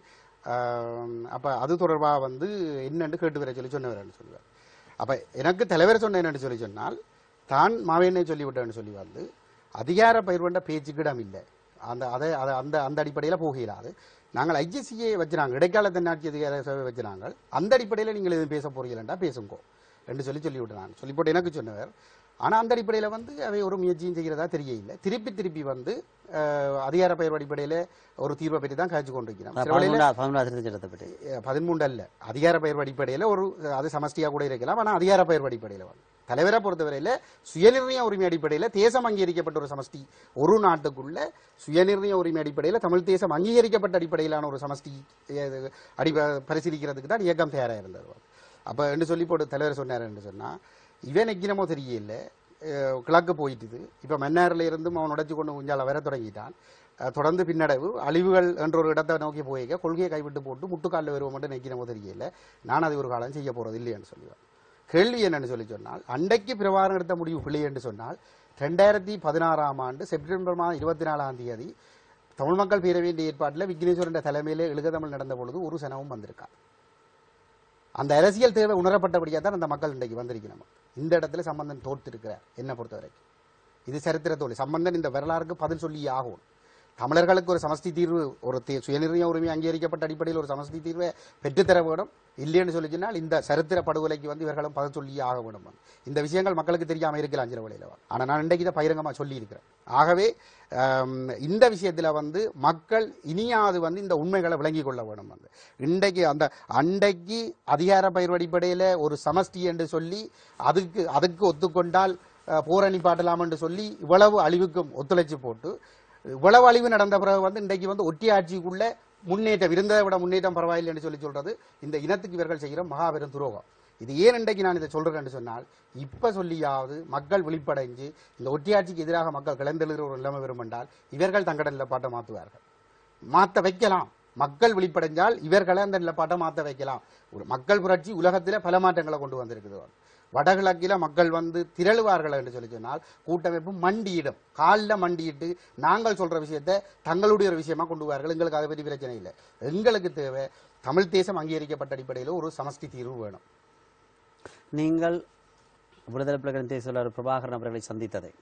ஆஹ், அப்ப அது தொடர்பாக வந்து என்னன்னு கேட்டு வர சொல்லி சொன்னவர்னு சொல்லுவார் அப்ப எனக்கு தலைவர் சொன்ன என்னன்னு சொல்லி சொன்னால் தான் மாவேனை சொல்லிவிட்டேன்னு சொல்லி வந்து அதிகார பயிர் கொண்ட பேச்சுக்கு இடம் இல்லை அந்த அதை அதை அந்த அந்த அடிப்படையில் போகிறாது நாங்கள் ஐஜிசியை வச்சுனாங்க இடைக்கால தன்னாட்சி அதிகார சபை வச்சுனாங்க அந்த அடிப்படையில் நீங்கள் எதுவும் பேச போறீங்களா பேசுங்கோ என்று சொல்லி சொல்லி விட்டுனாங்க சொல்லி போட்டு எனக்கு சொன்னவர் ஆனா அந்த அடிப்படையில் வந்து அவை ஒரு முயற்சியும் செய்கிறதா தெரியல திருப்பி திருப்பி வந்து அஹ், அதிகார பயிர் அடிப்படையில் ஒரு தீர்வை பற்றி தான் காய்ச்சி கொண்டிருக்கிறோம் சில வேளையில பதிமூன்றா பதிமூன்றா திருத்த சட்டத்தை பற்றி பதிமூன்று அல்ல அதிகார பயிர் அடிப்படையில் ஒரு அது சமஷ்டியா கூட இருக்கலாம் ஆனா அதிகார பயிர் அடிப்படையில் வந்து தலைவரை பொறுத்தவரையில சுயநிர்ணய உரிமை அடிப்படையில் தேசம் அங்கீகரிக்கப்பட்ட ஒரு சமஷ்டி ஒரு நாட்டுக்குள்ள சுயநிர்ணய உரிமை அடிப்படையில் தமிழ் தேசம் அங்கீகரிக்கப்பட்ட அடிப்படையிலான ஒரு சமஷ்டி அஹ், அடி பரிசீலிக்கிறதுக்கு தான் இயக்கம் தயாரா இருந்தது அப்ப என்று சொல்லி போட்டு தலைவர் சொன்னார் என்று சொன்னா இவன் எக்கினமோ தெரியல அஹ், கிழக்கு போயிட்டுது இப்ப மன்னார்ல இருந்தும் அவன் உடைச்சு கொண்டு உஞ்சால வர தொடங்கிட்டான் அஹ், தொடர்ந்து பின்னடைவு அழிவுகள் என்ற ஒரு இடத்தை நோக்கி போய்க்க கொள்கையை கைவிட்டு போட்டு முட்டுக்காலில் வருவோம் மட்டும் நிற்கிறமோ தெரியல நான் அது ஒரு காலம் செய்ய போறது இல்லைன்னு சொல்லுவேன் கேள்வி என்னன்னு சொல்லி சொன்னால் அன்றைக்கு பிரபாரம் எடுத்த முடிவு பிள்ளை என்று சொன்னால் ரெண்டாயிரத்தி பதினாறாம் ஆண்டு செப்டம்பர் மாதம் இருபத்தி நாலாம் தேதி தமிழ் மக்கள் பேரவையின் ஏற்பாட்டில் விக்னேஸ்வரன் தலைமையிலே எழுக தமிழ் நடந்த பொழுது ஒரு சனவும் வந்திருக்கா அந்த அரசியல் தேவை உணரப்பட்டபடியா தான் அந்த மக்கள் இன்றைக்கு வந்திருக்கணும் இந்த இடத்துல சம்பந்தன் தோற்றிருக்கிறார் என்ன பொறுத்த வரைக்கும் இது சரித்திர தோல்வி சம்பந்தன் இந்த வரலாறுக்கு பதில் சொல்லி ஆகும் தமிழர்களுக்கு ஒரு சமஸ்தி தீர்வு ஒரு தே- சுயநிர்ணய உரிமை அங்கீகரிக்கப்பட்ட அடிப்படையில் ஒரு சமஸ்தி தீர்வை பெற்றுத்தர வேண்டும் இல்லைன்னு சொல்லி சொன்னால் இந்த சரித்திர படுகொலைக்கு வந்து இவர்களும் பதில் சொல்லி ஆக வேண்டும் இந்த விஷயங்கள் மக்களுக்கு தெரியாம இருக்கலாம் சில வழியில ஆனா நான் இன்றைக்கு இதை பகிரங்கமா சொல்லி இருக்கிறேன் ஆகவே ஆம், இந்த விஷயத்துல வந்து மக்கள் இனியாவது வந்து இந்த உண்மைகளை விளங்கிக் கொள்ள வேண்டும் வந்து இன்றைக்கு அந்த அன்றைக்கு அதிகார பயிர் அடிப்படையில ஒரு சமஷ்டி என்று சொல்லி அதுக்கு அதுக்கு ஒத்துக்கொண்டால் அஹ், போரணி பாட்டலாம் என்று சொல்லி இவ்வளவு அழிவுக்கும் ஒத்துழைச்சு போட்டு இவ்வளவு அழிவு நடந்த பிறகு வந்து இன்றைக்கு வந்து ஒட்டி ஆட்சிக்குள்ள முன்னேற்றம் இருந்ததை விட முன்னேற்றம் பரவாயில்லைன்னு சொல்லி சொல்றது இந்த இனத்துக்கு இவர்கள் செய்கிற மகாபெரும் துரோகம் இது ஏன் இன்றைக்கு நான் இதை சொல்றேன்னு சொன்னால் இப்ப சொல்லியாவது மக்கள் விழிப்படைஞ்சு இந்த ஒட்டியாட்சிக்கு எதிராக மக்கள் கிளந்தெழுகிற ஒரு நிலைமை வரும் என்றால் இவர்கள் தங்கட நிலப்பாட்டை மாற்றுவார்கள் மாத்த வைக்கலாம் மக்கள் விழிப்படைஞ்சால் இவர்களை அந்த நிலப்பாட்டை மாத்த வைக்கலாம் ஒரு மக்கள் புரட்சி உலகத்திலே பல மாற்றங்களை கொண்டு வந்திருக்குது வடகிழக்கில மக்கள் வந்து திரளுவார்கள் என்று சொல்லி சொன்னால் கூட்டமைப்பு மண்டியிடும் காலில் மண்டியிட்டு நாங்கள் சொல்ற விஷயத்தை தங்களுடைய ஒரு விஷயமா கொண்டு வருவார்கள் எங்களுக்கு அதை பற்றி பிரச்சனை இல்லை எங்களுக்கு தேவை தமிழ் தேசம் அங்கீகரிக்கப்பட்ட அடிப்படையில் ஒரு சமஷ்டி தீர்வு வேணும் நீங்கள் விடுதலை புலிகளின் தேசியத்தலைவர் பிரபாகரன் அவர்களை சந்தித்ததை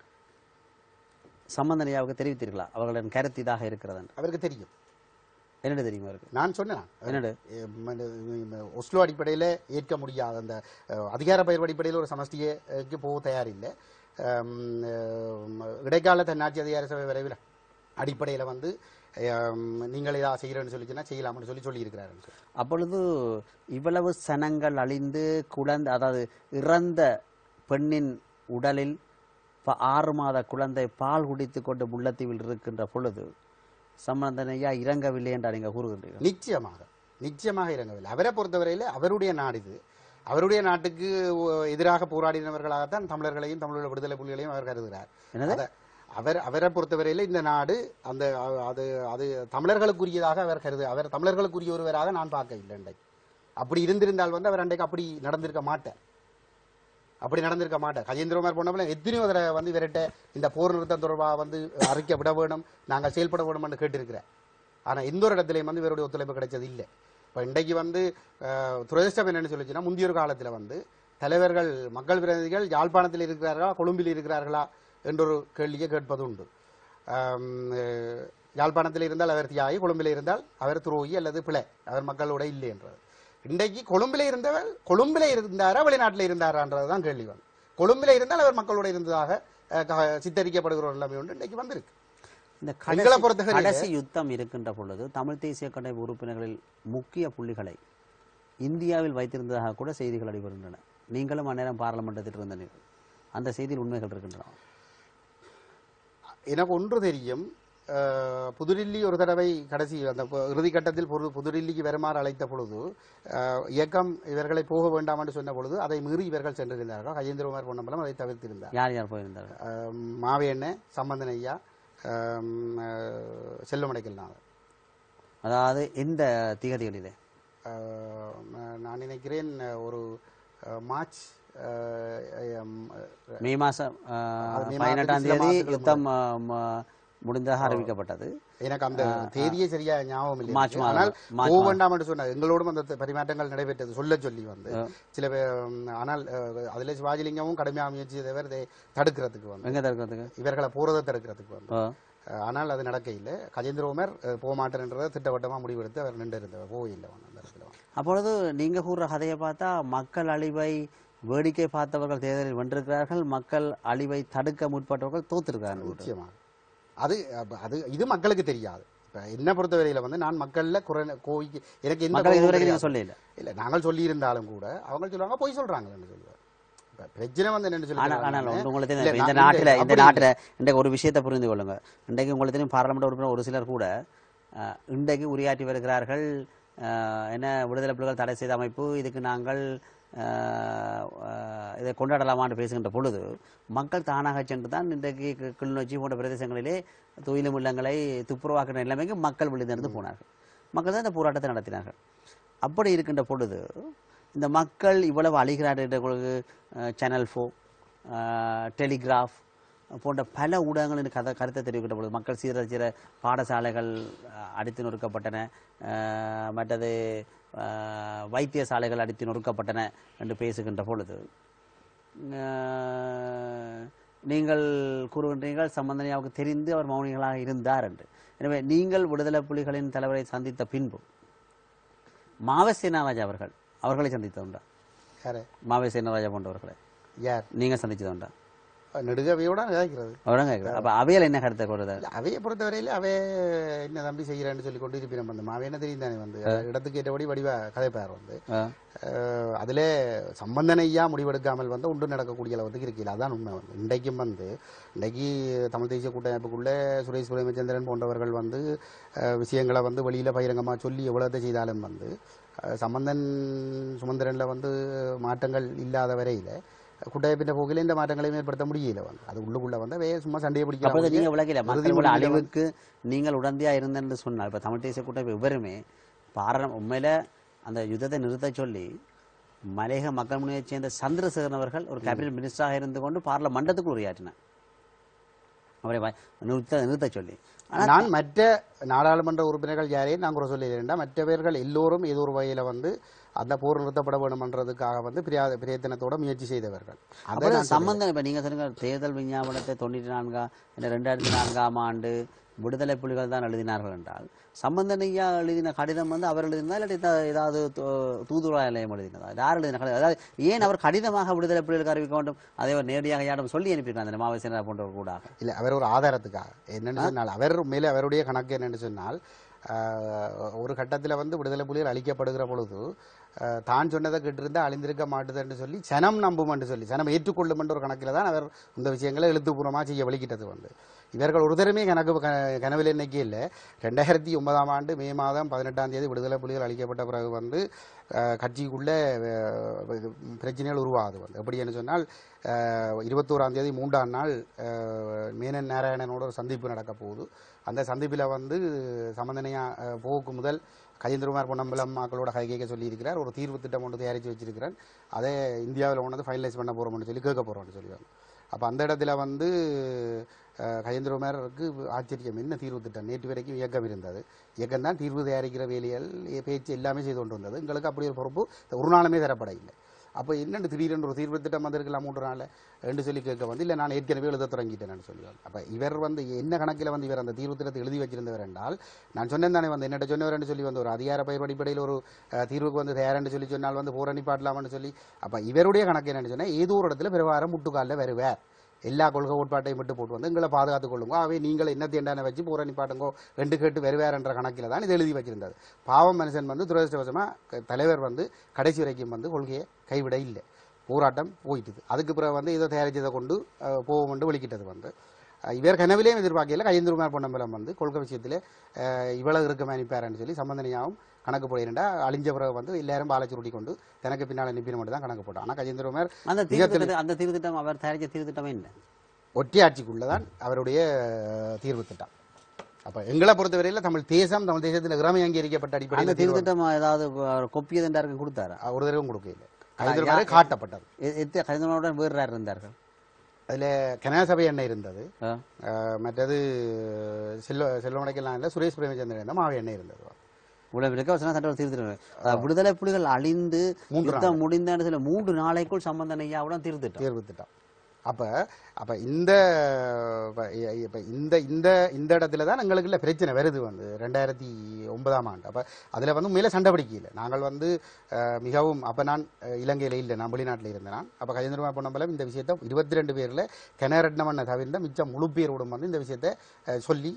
சம்பந்தனையாவுக்கு தெரிவித்தீர்களா அவர்களின் கருத்து இதாக இருக்கிறது என்று அவருக்கு தெரியும் என்னடு தெரியுமா இருக்கு நான் சொன்னேன் என்னடு எம், இந்த ஒஸ்லோ அடிப்படையில் ஏற்க முடியாத அந்த அஹ், அதிகார பயிர் அடிப்படையில் ஒரு சமஷ்டிக்கு போக தயாரில்லை அம், அஹ், இடைக்கால தன்னாட்சி அதிகார சபை விரைவில் அடிப்படையில் வந்து அம், நீங்கள் இதாக செய்கிறேன்னு சொல்லி சொன்னா செய்யலாம்னு சொல்லி சொல்லியிருக்கிறாருன்னு சொல்லி அப்பொழுது இவ்வளவு சனங்கள் அழிந்து குழந்தை அதாவது இறந்த பெண்ணின் உடலில் ப- ஆறு மாத குழந்தை பால் குடித்து கொண்டு முல்லைத்தீவில் இருக்கின்ற பொழுது சம்பந்தனையா இறங்கவில்லை என்று நீங்கள் கூறுகின்றீர்கள் நிச்சயமாக நிச்சயமாக இறங்கவில்லை அவரை பொறுத்தவரையில் அவருடைய நாடு இது அவருடைய நாட்டுக்கு ஒ- எதிராக போராடினவர்களாகத்தான் தமிழர்களையும் தமிழக விடுதலை புலிகளையும் அவர் கருதுகிறார் என்னது? அத- அவர் அவரை பொறுத்தவரையில் இந்த நாடு அந்த அ- அது அது தமிழர்களுக்குரியதாக அவர் கருது அவர் தமிழர்களுக்குரிய ஒருவராக நான் பார்க்க இல்லை இன்றைக்கு அப்படி இருந்திருந்தால் வந்து அவர் அன்றைக்கு அப்படி நடந்திருக்க மாட்டார் அப்படி நடந்திருக்க மாட்டார் கஜேந்திரகுமார் போனப்பல எத்தனையோ தடவை வந்து இவர்கிட்ட இந்த போர் நிறுத்தம் தொடர்பாக வந்து அறிக்கை விட வேணும் நாங்கள் செயல்பட வேணும் என்று கேட்டிருக்கிறேன் ஆனால் எந்த ஒரு இடத்துலையும் வந்து இவருடைய ஒத்துழைப்பு கிடைச்சது இல்லை இப்போ இன்றைக்கு வந்து அஹ், துரதிர்ஷ்டம் என்னன்னு சொல்லிச்சுன்னா முந்தைய ஒரு காலத்தில் வந்து தலைவர்கள் மக்கள் பிரதிநிதிகள் யாழ்ப்பாணத்தில் இருக்கிறார்களா கொழும்பில் இருக்கிறார்களா என்றொரு கேள்வியை கேட்பது உண்டு ஆம், அஹ், யாழ்ப்பாணத்தில் இருந்தால் அவர் தியாகி கொழும்பில் இருந்தால் அவர் துரோகி அல்லது பிழை அவர் மக்களோட இல்லை என்றது இன்றைக்கு கொழும்பில் இருந்தவர் கொழும்பில் இருந்தாரா வெளிநாட்டில் இருந்தாரான்றது தான் கேள்வி வந்து கொழும்பில் இருந்தால் அவர் மக்களோட இருந்ததாக அஹ், க- சித்தரிக்கப்படுகிற ஒரு நிலைமை ஒன்று இன்றைக்கு வந்திருக்கு இந்த எங்களை கடைசி பொறுத்தவரையில- கடைசி யுத்தம் இருக்கின்ற பொழுது தமிழ் தேசிய கட்டமை உறுப்பினர்களில் முக்கிய புள்ளிகளை இந்தியாவில் வைத்திருந்ததாக கூட செய்திகள் அடிபடுகின்றன நீங்களும் அந்நேரம் பாராளுமன்றத்தில் இருந்தீர்கள் அந்த செய்தியில் உண்மைகள் இருக்கின்றன எனக்கு ஒன்று தெரியும் அஹ், புதுடில்லி ஒரு தடவை கடைசி அந்த பு- இறுதிக்கட்டத்தில் புது புதுடில்லிக்கு வருமாறு அழைத்த பொழுது அஹ், இயக்கம் இவர்களை போக வேண்டாம் என்று சொன்ன பொழுது அதை மீறி இவர்கள் சென்றிருந்தார்கள் கஜேந்திரகுமார் பொன்னம்பலம் அதை தவிர்த்திருந்தார் யார் யார் போயிருந்தார்கள் அஹ், மாவேண்ண சம்பந்தன் ஐயா அஹ், அஹ், செல்வமடைக்கல்நாதர் அதாவது இந்த திகதிகளிலே அஹ், நான் நினைக்கிறேன் ஒரு அஹ், மார்ச் அஹ், அஹ், மே மாசம் அது மே பதினெட்டாம் மாதத்துக்கு சில தேதி மாதத்துக்கு யுத்தம் ஆ, ம- முடிந்ததாக அறிவிக்கப்பட்டது எனக்கு அந்த தேதியே சரியா ஞாபகம் இல்லை மார்ச் எனக்கு. மாதம். ஆனால் மார்ச் போக வேண்டாம் என்று சொன்னார் எங்களோடும் அந்த பரிமாற்றங்கள் நடைபெற்றது சொல்ல சொல்லி வந்து சில பேர் உம், ஆனால் அஹ், அதிலே சிவாஜிலிங்கமும் கடுமையாக முயற்சி செய்தவர் இதை தடுக்கிறதுக்கு வந்து எங்க தடுக்கிறதுக்கு இவர்களை போறதை தடுக்கிறதுக்கு வந்து ஓ. அஹ், ஆனால் அது நடக்க இல்லை கஜேந்திரகுமார் அஹ், போக மாட்டேன்றதை திட்டவட்டமா முடிவெடுத்து அவர் நின்று இருந்தவர் போகவில்லை வந்து அந்த இடத்துல வந்து. அப்பொழுது நீங்க கூறுற கதையை பார்த்தா மக்கள் அழிவை வேடிக்கை பார்த்தவர்கள் தேர்தலில் வென்றிருக்கிறார்கள் மக்கள் அழிவை தடுக்க முற்பட்டவர்கள் தோத்திருக்கிறார்கள் நிச்சயமாக அது அப்ப அது இது மக்களுக்கு தெரியாது இப்ப என்ன பொறுத்தவரையில வந்து நான் மக்கள்ல குறை கோவிக்கு எனக்கு எந்த மக்கள் கோபமும் இதுவரைக்கும் கிடையாது. நீங்க சொல்லல இல்ல நாங்கள் சொல்லி இருந்தாலும் கூட அவங்க சொல்லுவாங்க பொய் சொல்றாங்கன்னு சொல்லுவாங்க இப்ப பிரச்சனை வந்து என்னன்னு சொல்லி ஆனால் ஆனால் ஒன்று உங்களுக்கு இல்ல, தெரியும், இந்த நான் நாட்டில் இந்த அப்படி நாட்டில் இன்றைக்கு ஒரு விஷயத்தை புரிந்து கொள்ளுங்க இன்றைக்கு உங்களுக்கு தெரியும் பாராளுமன்ற உறுப்பினர் ஒரு சிலர் கூட அஹ், இன்றைக்கு உரையாற்றி வருகிறார்கள் அஹ், என்ன விடுதலை புலிகள் தடை செய்த அமைப்பு இதுக்கு நாங்கள் அஹ், அஹ், இதை கொண்டாடலாமான்னு பேசுகின்ற பொழுது மக்கள் தானாக சென்று தான் இன்றைக்கு கி- கிளிநொச்சி போன்ற பிரதேசங்களிலே தொழிலும் இல்லங்களை துப்புரவாக்குற நிலைமைக்கு மக்கள் விழுந்திருந்து போனார்கள் மக்கள் தான் இந்த போராட்டத்தை நடத்தினார்கள் அப்படி இருக்கின்ற பொழுது இந்த மக்கள் இவ்வளவு அழிகிறார்கள் சேனல் ஃபோ டெலிகிராஃப் போன்ற பல ஊடகங்களின் கதை கருத்தை தெரிவிக்கின்ற பொழுது மக்கள் சீர சீர பாடசாலைகள் அஹ், அடித்து நொறுக்கப்பட்டன அஹ், மற்றது அஹ், வைத்தியசாலைகள் அடித்து நொறுக்கப்பட்டன என்று பேசுகின்ற பொழுது அஹ், நீங்கள் கூறுகின்றீர்கள் சம்பந்தனியாவுக்கு தெரிந்து அவர் மௌனிகளாக இருந்தார் என்று எனவே நீங்கள் விடுதலை புலிகளின் தலைவரை சந்தித்த பின்பு மாவை சேனாராஜா அவர்கள் அவர்களை சந்தித்ததுண்டா யாரு மாவை சேனாராஜா போன்றவர்களை யார் நீங்க சந்திச்சதுண்டா நெடுகவையோட நினைக்கிறது அவரும் கேட்குறேன் அப்ப அவையில் என்ன கருத்தை கூறுது இல்ல, அவையை பொறுத்தவரையில அவை என்ன தம்பி செய்கிறேன்னு சொல்லி கொண்டு இருப்பினம் வந்து மாவே என்ன தெரியும் தானே வந்து இடத்துக்கு ஏற்றபடி வடிவ கதைப்பார் வந்து அஹ், அதிலே சம்பந்தனையா முடிவெடுக்காமல் வந்து ஒன்று நடக்கக்கூடிய அளவுக்கு இருக்கல அதான் உண்மை வந்து இன்றைக்கும் வந்து இன்றைக்கு தமிழ் தேசிய கூட்டமைப்புக்குள்ளே சுரேஷ் பிரேமச்சந்திரன் போன்றவர்கள் வந்து அஹ், விஷயங்களை வந்து வெளியில பகிரங்கமா சொல்லி எவ்வளவு செய்தாலும் வந்து அஹ், சம்பந்தன் சுமந்திரன்ல வந்து மாற்றங்கள் இல்லாத வரையில கூட்டமைப்பின் போக்கில் இந்த மாற்றங்களையும் ஏற்படுத்த முடியல வந்து அது உள்ளுக்குள்ள வந்து அவையே சும்மா சண்டையை அப்ப பிடிக்கலாம் நீங்க விளக்கல இறுதி மக்களோட முடிவுல அழிவுக்கு நீங்கள் உடந்தையா இருந்தேன்னு சொன்னால் இப்ப தமிழ் தேசிய கூட்டம் விவரமே பாராளும் உண்மையில அந்த யுத்தத்தை நிறுத்த சொல்லி மலையக மக்கள் முனையை சேர்ந்த சந்திரசேகரன் அவர்கள் ஒரு கேபினட் மினிஸ்டராக இருந்து கொண்டு பார்லமெண்டத்துக்கு உரையாற்றினார் அவரை வ- நிறுத்த நிறுத்த சொல்லி ஆனா நான் மற்ற நாடாளுமன்ற உறுப்பினர்கள் யாரையும் நான் குறை சொல்லியிருந்தா மற்றவர்கள் எல்லோரும் ஏதோ ஒரு வகையில வந்து அந்த போர் நிறுத்தப்பட வேண்டும்ன்றதுக்காக வந்து பிரியா பிரயத்தனத்தோட முயற்சி செய்தவர்கள் அதை அப்புறம் நான் சம்பந்தம் இப்ப நீங்க சொல்லுங்க தேர்தல் விஞ்ஞாபனத்தை தொண்ணூற்றி நான்காம் இல்லை ரெண்டாயிரத்தி நான்காம் ஆண்டு விடுதலை புலிகள் தான் எழுதினார்கள் என்றால் சம்பந்தனையா எழுதின கடிதம் வந்து அவர் எழுதினதா இல்லாட்டி ஏதா- ஏதாவது தூ- தூதுவா நிலையம் எழுதினதா யார் எழுதின கடிதம் அதாவது ஏன் அவர் கடிதமாக விடுதலை புலிகளுக்கு அறிவிக்க வேண்டும் அதை அவர் நேரடியாக யாரும் சொல்லி அனுப்பியிருக்காங்க அந்த மாவசேனா போன்றவர் கூட இல்ல அவர் ஒரு ஆதாரத்துக்காக என்னன்னு சொன்னால் அவர் மேலே அவருடைய கணக்கு என்னன்னு சொன்னால் ஆஹ், ஒரு கட்டத்துல வந்து விடுதலை புலிகள் அழிக்கப்படுகிற பொழுது ஆஹ், தான் சொன்னதை கேட்டிருந்தா அழிந்திருக்க மாட்டுதுன்னு சொல்லி சனம் நம்பும் என்று சொல்லி சனம் ஏற்றுக்கொள்ளும் என்ற ஒரு கணக்கில் தான் அவர் இந்த விஷயங்களை எழுத்துப்பூர்வமாக செய்ய வலிக்கிட்டது வந்து இவர்கள் ஒரு தரமே கணக்கு க- கனவில் எண்ணிக்கை இல்லை ரெண்டாயிரத்தி ஒன்பதாம் ஆண்டு மே மாதம் பதினெட்டாம் தேதி விடுதலை புலிகள் அளிக்கப்பட்ட பிறகு வந்து அஹ், கட்சிக்குள்ளே அஹ், இது பிரச்சனைகள் உருவாகுது வந்து எப்படி என்று சொன்னால் அஹ், இருபத்தோராம் தேதி மூன்றாம் நாள் அஹ், மேனன் நாராயணனோட ஒரு சந்திப்பு நடக்க போகுது அந்த சந்திப்பில் வந்து சம்பந்தனையா அஹ், போக்கு முதல் கஜேந்திரகுமார் பொன்னம்பலம் மக்களோட கை கேட்க சொல்லியிருக்கிறார் ஒரு தீர்வு திட்டம் ஒன்று தயாரித்து வச்சிருக்கிறேன் அதை இந்தியாவில் கொண்டு வந்து ஃபைனலைஸ் பண்ண போகிறோம்னு சொல்லி கேட்க போகிறோம்னு சொல்லுவாங்க அப்போ அந்த இடத்துல வந்து அஹ், கஜேந்திரகுமாருக்கு ஆச்சரியம் என்ன தீர்வு திட்டம் நேற்று வரைக்கும் இயக்கம் இருந்தது இயக்கம் தான் தீர்வு தயாரிக்கிற வேலைகள் பேச்சு எல்லாமே செய்து கொண்டு வந்தது எங்களுக்கு அப்படி ஒரு பொறுப்பு ஒரு நாளுமே தரப்பட இல்லை அப்போ என்னென்னு திடீரென்று ஒரு தீர்வு திட்டம் வந்திருக்கலாம் மூன்று நாள் என்று சொல்லி கேட்க வந்து இல்லை நான் ஏற்கனவே எழுத தொடங்கிட்டேன்னு சொல்லுவாங்க அப்போ இவர் வந்து என்ன கணக்கில் வந்து இவர் அந்த தீர்வு திட்டத்தை எழுதி வச்சிருந்தவர் என்றால் நான் சொன்னேன் தானே வந்து என்னட்ட சொன்னவர் சொல்லி வந்து ஒரு அதிகார பயிர் அடிப்படையில் ஒரு அஹ், தீர்வுக்கு வந்து தயாரென்று சொல்லி சொன்னால் வந்து போரணி பாடலாம்னு சொல்லி அப்போ இவருடைய கணக்கு என்னன்னு சொன்னால் ஏதோ ஒரு இடத்துல பிரபாரம் முட்டுக்காலில் வருவார் எல்லா கொள்கை கோட்பாட்டையும் விட்டு போட்டு வந்து எங்களை பாதுகாத்துக் கொள்ளுங்க அவை நீங்கள் என்ன தேண்டான வச்சு போரணி பாட்டுங்கோ ரெண்டு கேட்டு வருவார் என்ற கணக்கில் தான் இது எழுதி வச்சிருந்தது பாவம் மனுஷன் வந்து துரதிருஷ்டவசமாக தலைவர் வந்து கடைசி வரைக்கும் வந்து கொள்கையை கைவிட இல்லை போராட்டம் போயிட்டுது அதுக்கு பிறகு வந்து இதை தயாரிச்சதை கொண்டு அஹ், போவோம் என்று வெளிக்கிட்டது வந்து அஹ், இவர் கனவிலையும் எதிர்பார்க்கல கையெந்திரமார் பொன்னம்பலம் வந்து கொள்கை விஷயத்தில் இவ்வளவு இருக்க அனுப்பாருன்னு சொல்லி சம்பந்தனையாவும் கணக்கு போயிருந்தா அழிஞ்ச பிறகு வந்து எல்லாரும் பாலை சுருட்டி கொண்டு தனக்கு பின்னால் அனுப்பின மட்டும் தான் கணக்கு போட்டான் ஆனால் கஜேந்திரகுமார் அந்த தீர்வு திட்டம் அந்த தீர்வு திட்டம் அவர் தயாரிச்ச தீர்வு திட்டம் என்ன ஒற்றையாட்சிக்குள்ளதான் அவருடைய அஹ், தீர்வு திட்டம் அப்ப எங்களை பொறுத்தவரையில் தமிழ் தேசம் தமிழ் தேசத்தில் இறமை அங்கீகரிக்கப்பட்ட அந்த அடிப்படையில் தீர்வு திட்டம் ஏதாவது கொப்பியது என்றாருக்கும் கொடுத்தாரா அஹ், ஒரு தடவை கொடுக்கல கைந்திரமாரே காட்டப்பட்டது எ- எத்தனை கடிதங்களுடன் வேறு யார் இருந்தார்கள் அதுல கனகசபை எண்ணெய் இருந்தது ஆ. அஹ், மற்றது செல்வ செல்வமடைக்கெல்லாம் இல்லை சுரேஷ் பிரேமச்சந்திரன் இருந்தால் மாவை எண்ணெய் இருந்தது இவ்வளவு விளக்கவசனம் சட்ட தீர்த்திட்டம் அதாவது விடுதலை புலிகள் அழிந்து மூன்று யுத்தம் முடிந்தன்னு சொல்லி மூன்று நாளைக்குள் சம்பந்தன் ஐயாவுடன் தீர்த்திட்டம் தேர்வு திட்டம் அப்ப அப்ப இந்த இப்ப இ- இப்ப இந்த இந்த இந்த இடத்துல தான் எங்களுக்கு இல்ல பிரச்சனை வருது வந்து ரெண்டாயிரத்தி ஒன்பதாம் ஆண்டு அப்ப அதுல வந்து மேல சண்டை பிடிக்கல நாங்கள் வந்து அஹ், மிகவும் அப்ப நான் அஹ், இலங்கையில இல்லை நான் வெளிநாட்டில் இருந்தேன் நான் அப்ப கஜேந்திரமா பொன்னம்பலம் இந்த விஷயத்தை இருபத்தி ரெண்டு பேர்ல கனரட்னமண்ண தவிர்த்த மிச்சம் முழு பேரோடும் வந்து இந்த விஷயத்தை அஹ், சொல்லி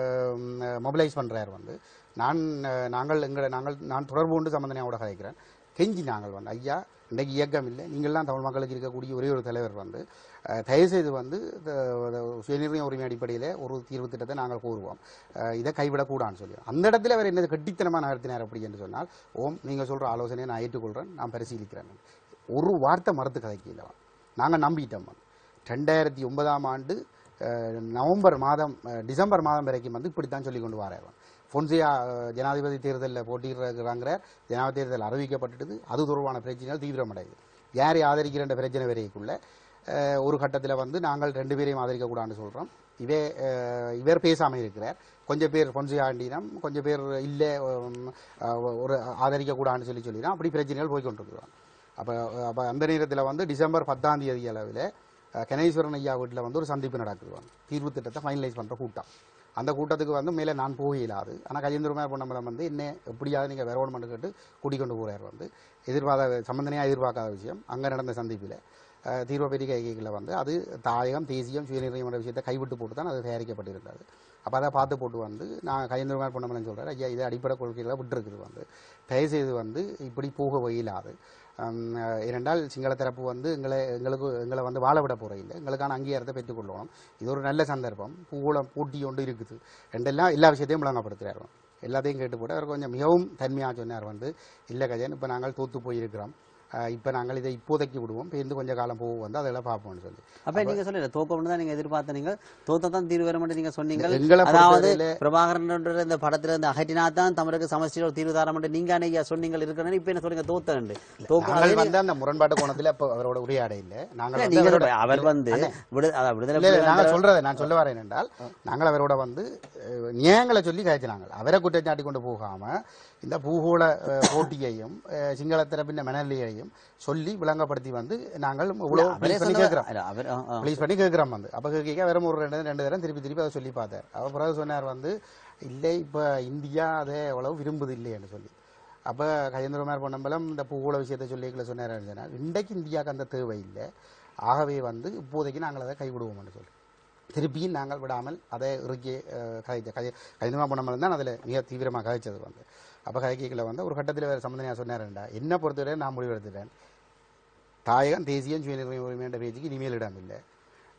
மொபிலைஸ் பண்றார் வந்து நான் அஹ், நாங்கள் எங்களை நாங்கள் நான் தொடர்பு கொண்டு சம்பந்தனையோட கதைக்கிறேன் கெஞ்சி நாங்கள் வந்து ஐயா இன்றைக்கு இயக்கம் இல்லை நீங்கள்லாம் தமிழ் மக்களுக்கு இருக்கக்கூடிய ஒரே ஒரு தலைவர் வந்து அஹ், தயவுசெய்து வந்து இந்த- இந்த சுயநிர்ணய உரிமை அடிப்படையில் ஒரு தீர்வு திட்டத்தை நாங்கள் கூறுவோம் அஹ், இதை கைவிடக்கூடாதுன்னு சொல்லி அந்த இடத்துல அவர் என்ன கட்டித்தனமாக நகர்த்தினார் அப்படி என்று சொன்னால் ஓம் நீங்கள் சொல்கிற ஆலோசனையை நான் ஏற்றுக்கொள்கிறேன் நான் பரிசீலிக்கிறேன் ஒரு வார்த்தை மறுத்து கதைக்கல நாங்கள் நம்பிட்டோம் ரெண்டாயிரத்தி ஒன்பதாம் ஆண்டு அஹ், நவம்பர் மாதம் அஹ், டிசம்பர் மாதம் வரைக்கும் வந்து இப்படித்தான் சொல்லி கொண்டு வரார் பொன்சியா அஹ், ஜனாதிபதி தேர்தலில் போட்டியிடுறாங்கிற ஜனாதிபதி தேர்தல் அறிவிக்கப்பட்டது அது தொடர்பான பிரச்சனைகள் தீவிரமடையுது யாரை ஆதரிக்கிற பிரச்சனை வரைக்குள்ள அஹ், ஒரு கட்டத்தில் வந்து நாங்கள் ரெண்டு பேரையும் ஆதரிக்கக்கூடாதுன்னு சொல்கிறோம் இவே அஹ், இவர் பேசாமல் இருக்கிறார் கொஞ்சம் பேர் பொன்சியா ஆண்டினம் கொஞ்சம் பேர் இல்லை உம், அஹ், ஒரு ஆதரிக்கக்கூடாதுன்னு சொல்லி சொல்லிடும் அப்படி பிரச்சனைகள் போய் கொண்டிருக்கிறோம் அப்போ அப்போ அந்த நேரத்தில் வந்து டிசம்பர் பத்தாம் தேதி அளவில் அஹ், கணேஸ்வரன் ஐயா வீட்டில் வந்து ஒரு சந்திப்பு நடக்குது தீர்வு திட்டத்தை ஃபைனலைஸ் பண்ணுற கூட்டம் அந்த கூட்டத்துக்கு வந்து மேலே நான் போக இயலாது ஆனால் கஜேந்திரமே பொன்னம்பலம் வந்து என்ன எப்படியாவது நீங்கள் வரணும்னு கேட்டு கூட்டிக் கொண்டு போகிறார் வந்து எதிர்பார்த்த சம்பந்தனையாக எதிர்பார்க்காத விஷயம் அங்கே நடந்த சந்திப்பில் தீர்வு பெரிய கைகைகளில் வந்து அது தாயகம் தேசியம் சுயநிர்ணயம் என்ற விஷயத்தை கைவிட்டு போட்டு தான் அது தயாரிக்கப்பட்டிருந்தது அப்போ அதை பார்த்து போட்டு வந்து நான் கஜேந்திரமே பொன்னம்பலம் சொல்கிறேன் ஐயா இது அடிப்படை கொள்கைகளை விட்டுருக்குது வந்து தயவுசெய்து வந்து இப்படி போக இயலாது ஹம், அஹ், ஏனென்றால் சிங்கள தரப்பு வந்து எங்களை எங்களுக்கு எங்களை வந்து வாழ விட போகிற இல்லை எங்களுக்கான அங்கீகாரத்தை பெற்றுக்கொள்ளணும் இது ஒரு நல்ல சந்தர்ப்பம் பூகோளம் போட்டி ஒன்று இருக்குது ரெண்டெல்லாம் எல்லா விஷயத்தையும் விளங்கப்படுத்துகிறார் எல்லாத்தையும் கேட்டு போட்டு அவர் கொஞ்சம் மிகவும் தன்மையாக சொன்னார் வந்து இல்லை கஜன் இப்போ நாங்கள் தோத்து போயிருக்கிறோம் இப்போ நாங்கள் இதை இப்போதைக்கு விடுவோம் பேருந்து கொஞ்சம் காலம் போகும் வந்து அதெல்லாம் பார்ப்போம்னு சொல்லி அப்ப நீங்க சொல்லல தோக்கம்னு தான் நீங்க எதிர்பார்த்த நீங்க தோத்த தான் தீர்வு வர மாட்டேன் நீங்க சொன்னீங்க எங்களை அதாவது பொறுத்தவரையில- பிரபாகரன் இந்த படத்துல இருந்து அகற்றினா தான் தமிழருக்கு சமஸ்டியில் ஒரு தீர்வு தர மாட்டேன் நீங்க அன்னைக்கு சொன்னீங்க இருக்கிறேன்னு இப்ப என்ன சொல்றீங்க தோத்தண்டு தோக்க நாங்கள் வந்து அந்த முரண்பாட்டு கோணத்தில் இப்போ அவரோட உரையாட இல்லை நாங்கள் வந்து நீங்க அவரோட- சொல்ற- அவர் வந்து விடு- அதாவது விடுதலை இல்ல, இல்ல, புலிகள் நாங்கள் சொல்றதை நான் சொல்ல வரேன் என்றால் நாங்கள் அவரோட வந்து அஹ், நியாயங்களை சொல்லி காய்ச்சினாங்க அவரை குற்றச்சாட்டி கொண்டு போகாம இந்த பூகோள அஹ், போட்டியையும் அஹ், சிங்கள தரப்பின் மனநிலையையும் சொல்லி விளங்கப்படுத்தி வந்து நாங்கள் இவ்வளவு அவரே ப்ளீஸ் பண்ணி சொன்னவர் கேட்கிறோம் இல்ல, அவர் ஆ, ஆ. ப்ளீஸ் பண்ணி கேட்குறோம் வந்து அப்போ கேட்க வேற ஒரு ரெண்டு ரெண்டு தரம் திருப்பி திருப்பி அதை சொல்லி பார்த்தார் அவர் பிறகு சொன்னார் வந்து இல்லை இப்போ இந்தியா அதை எவ்வளவு விரும்புது இல்லைன்னு சொல்லி அப்போ கஜேந்திரகுமார் பொன்னம்பலம் இந்த பூகோள விஷயத்தை சொல்லிக்கல சொன்னார் சொன்னார் இன்றைக்கு இந்தியாவுக்கு அந்த தேவை இல்லை ஆகவே வந்து இப்போதைக்கு நாங்கள் அதை கைவிடுவோம்னு சொல்லி திருப்பியும் நாங்கள் விடாமல் அதை இறுக்கி அஹ், கதைச்ச கஜ கஜேந்திரகுமார் பொன்னம்பலம் தான் அதில் மிக தீவிரமாக கதைச்சது வந்து அப்போ கதைக்கல வந்து ஒரு கட்டத்தில் வேறு சம்பந்தனையாக சொன்னார்டா என்ன பொறுத்தவரை நான் முடிவெடுத்துட்டேன் தாயகம் தேசியம் சுயநிர்ணய உரிமை என்ற பேச்சுக்கு இனிமேல் இடம் இல்லை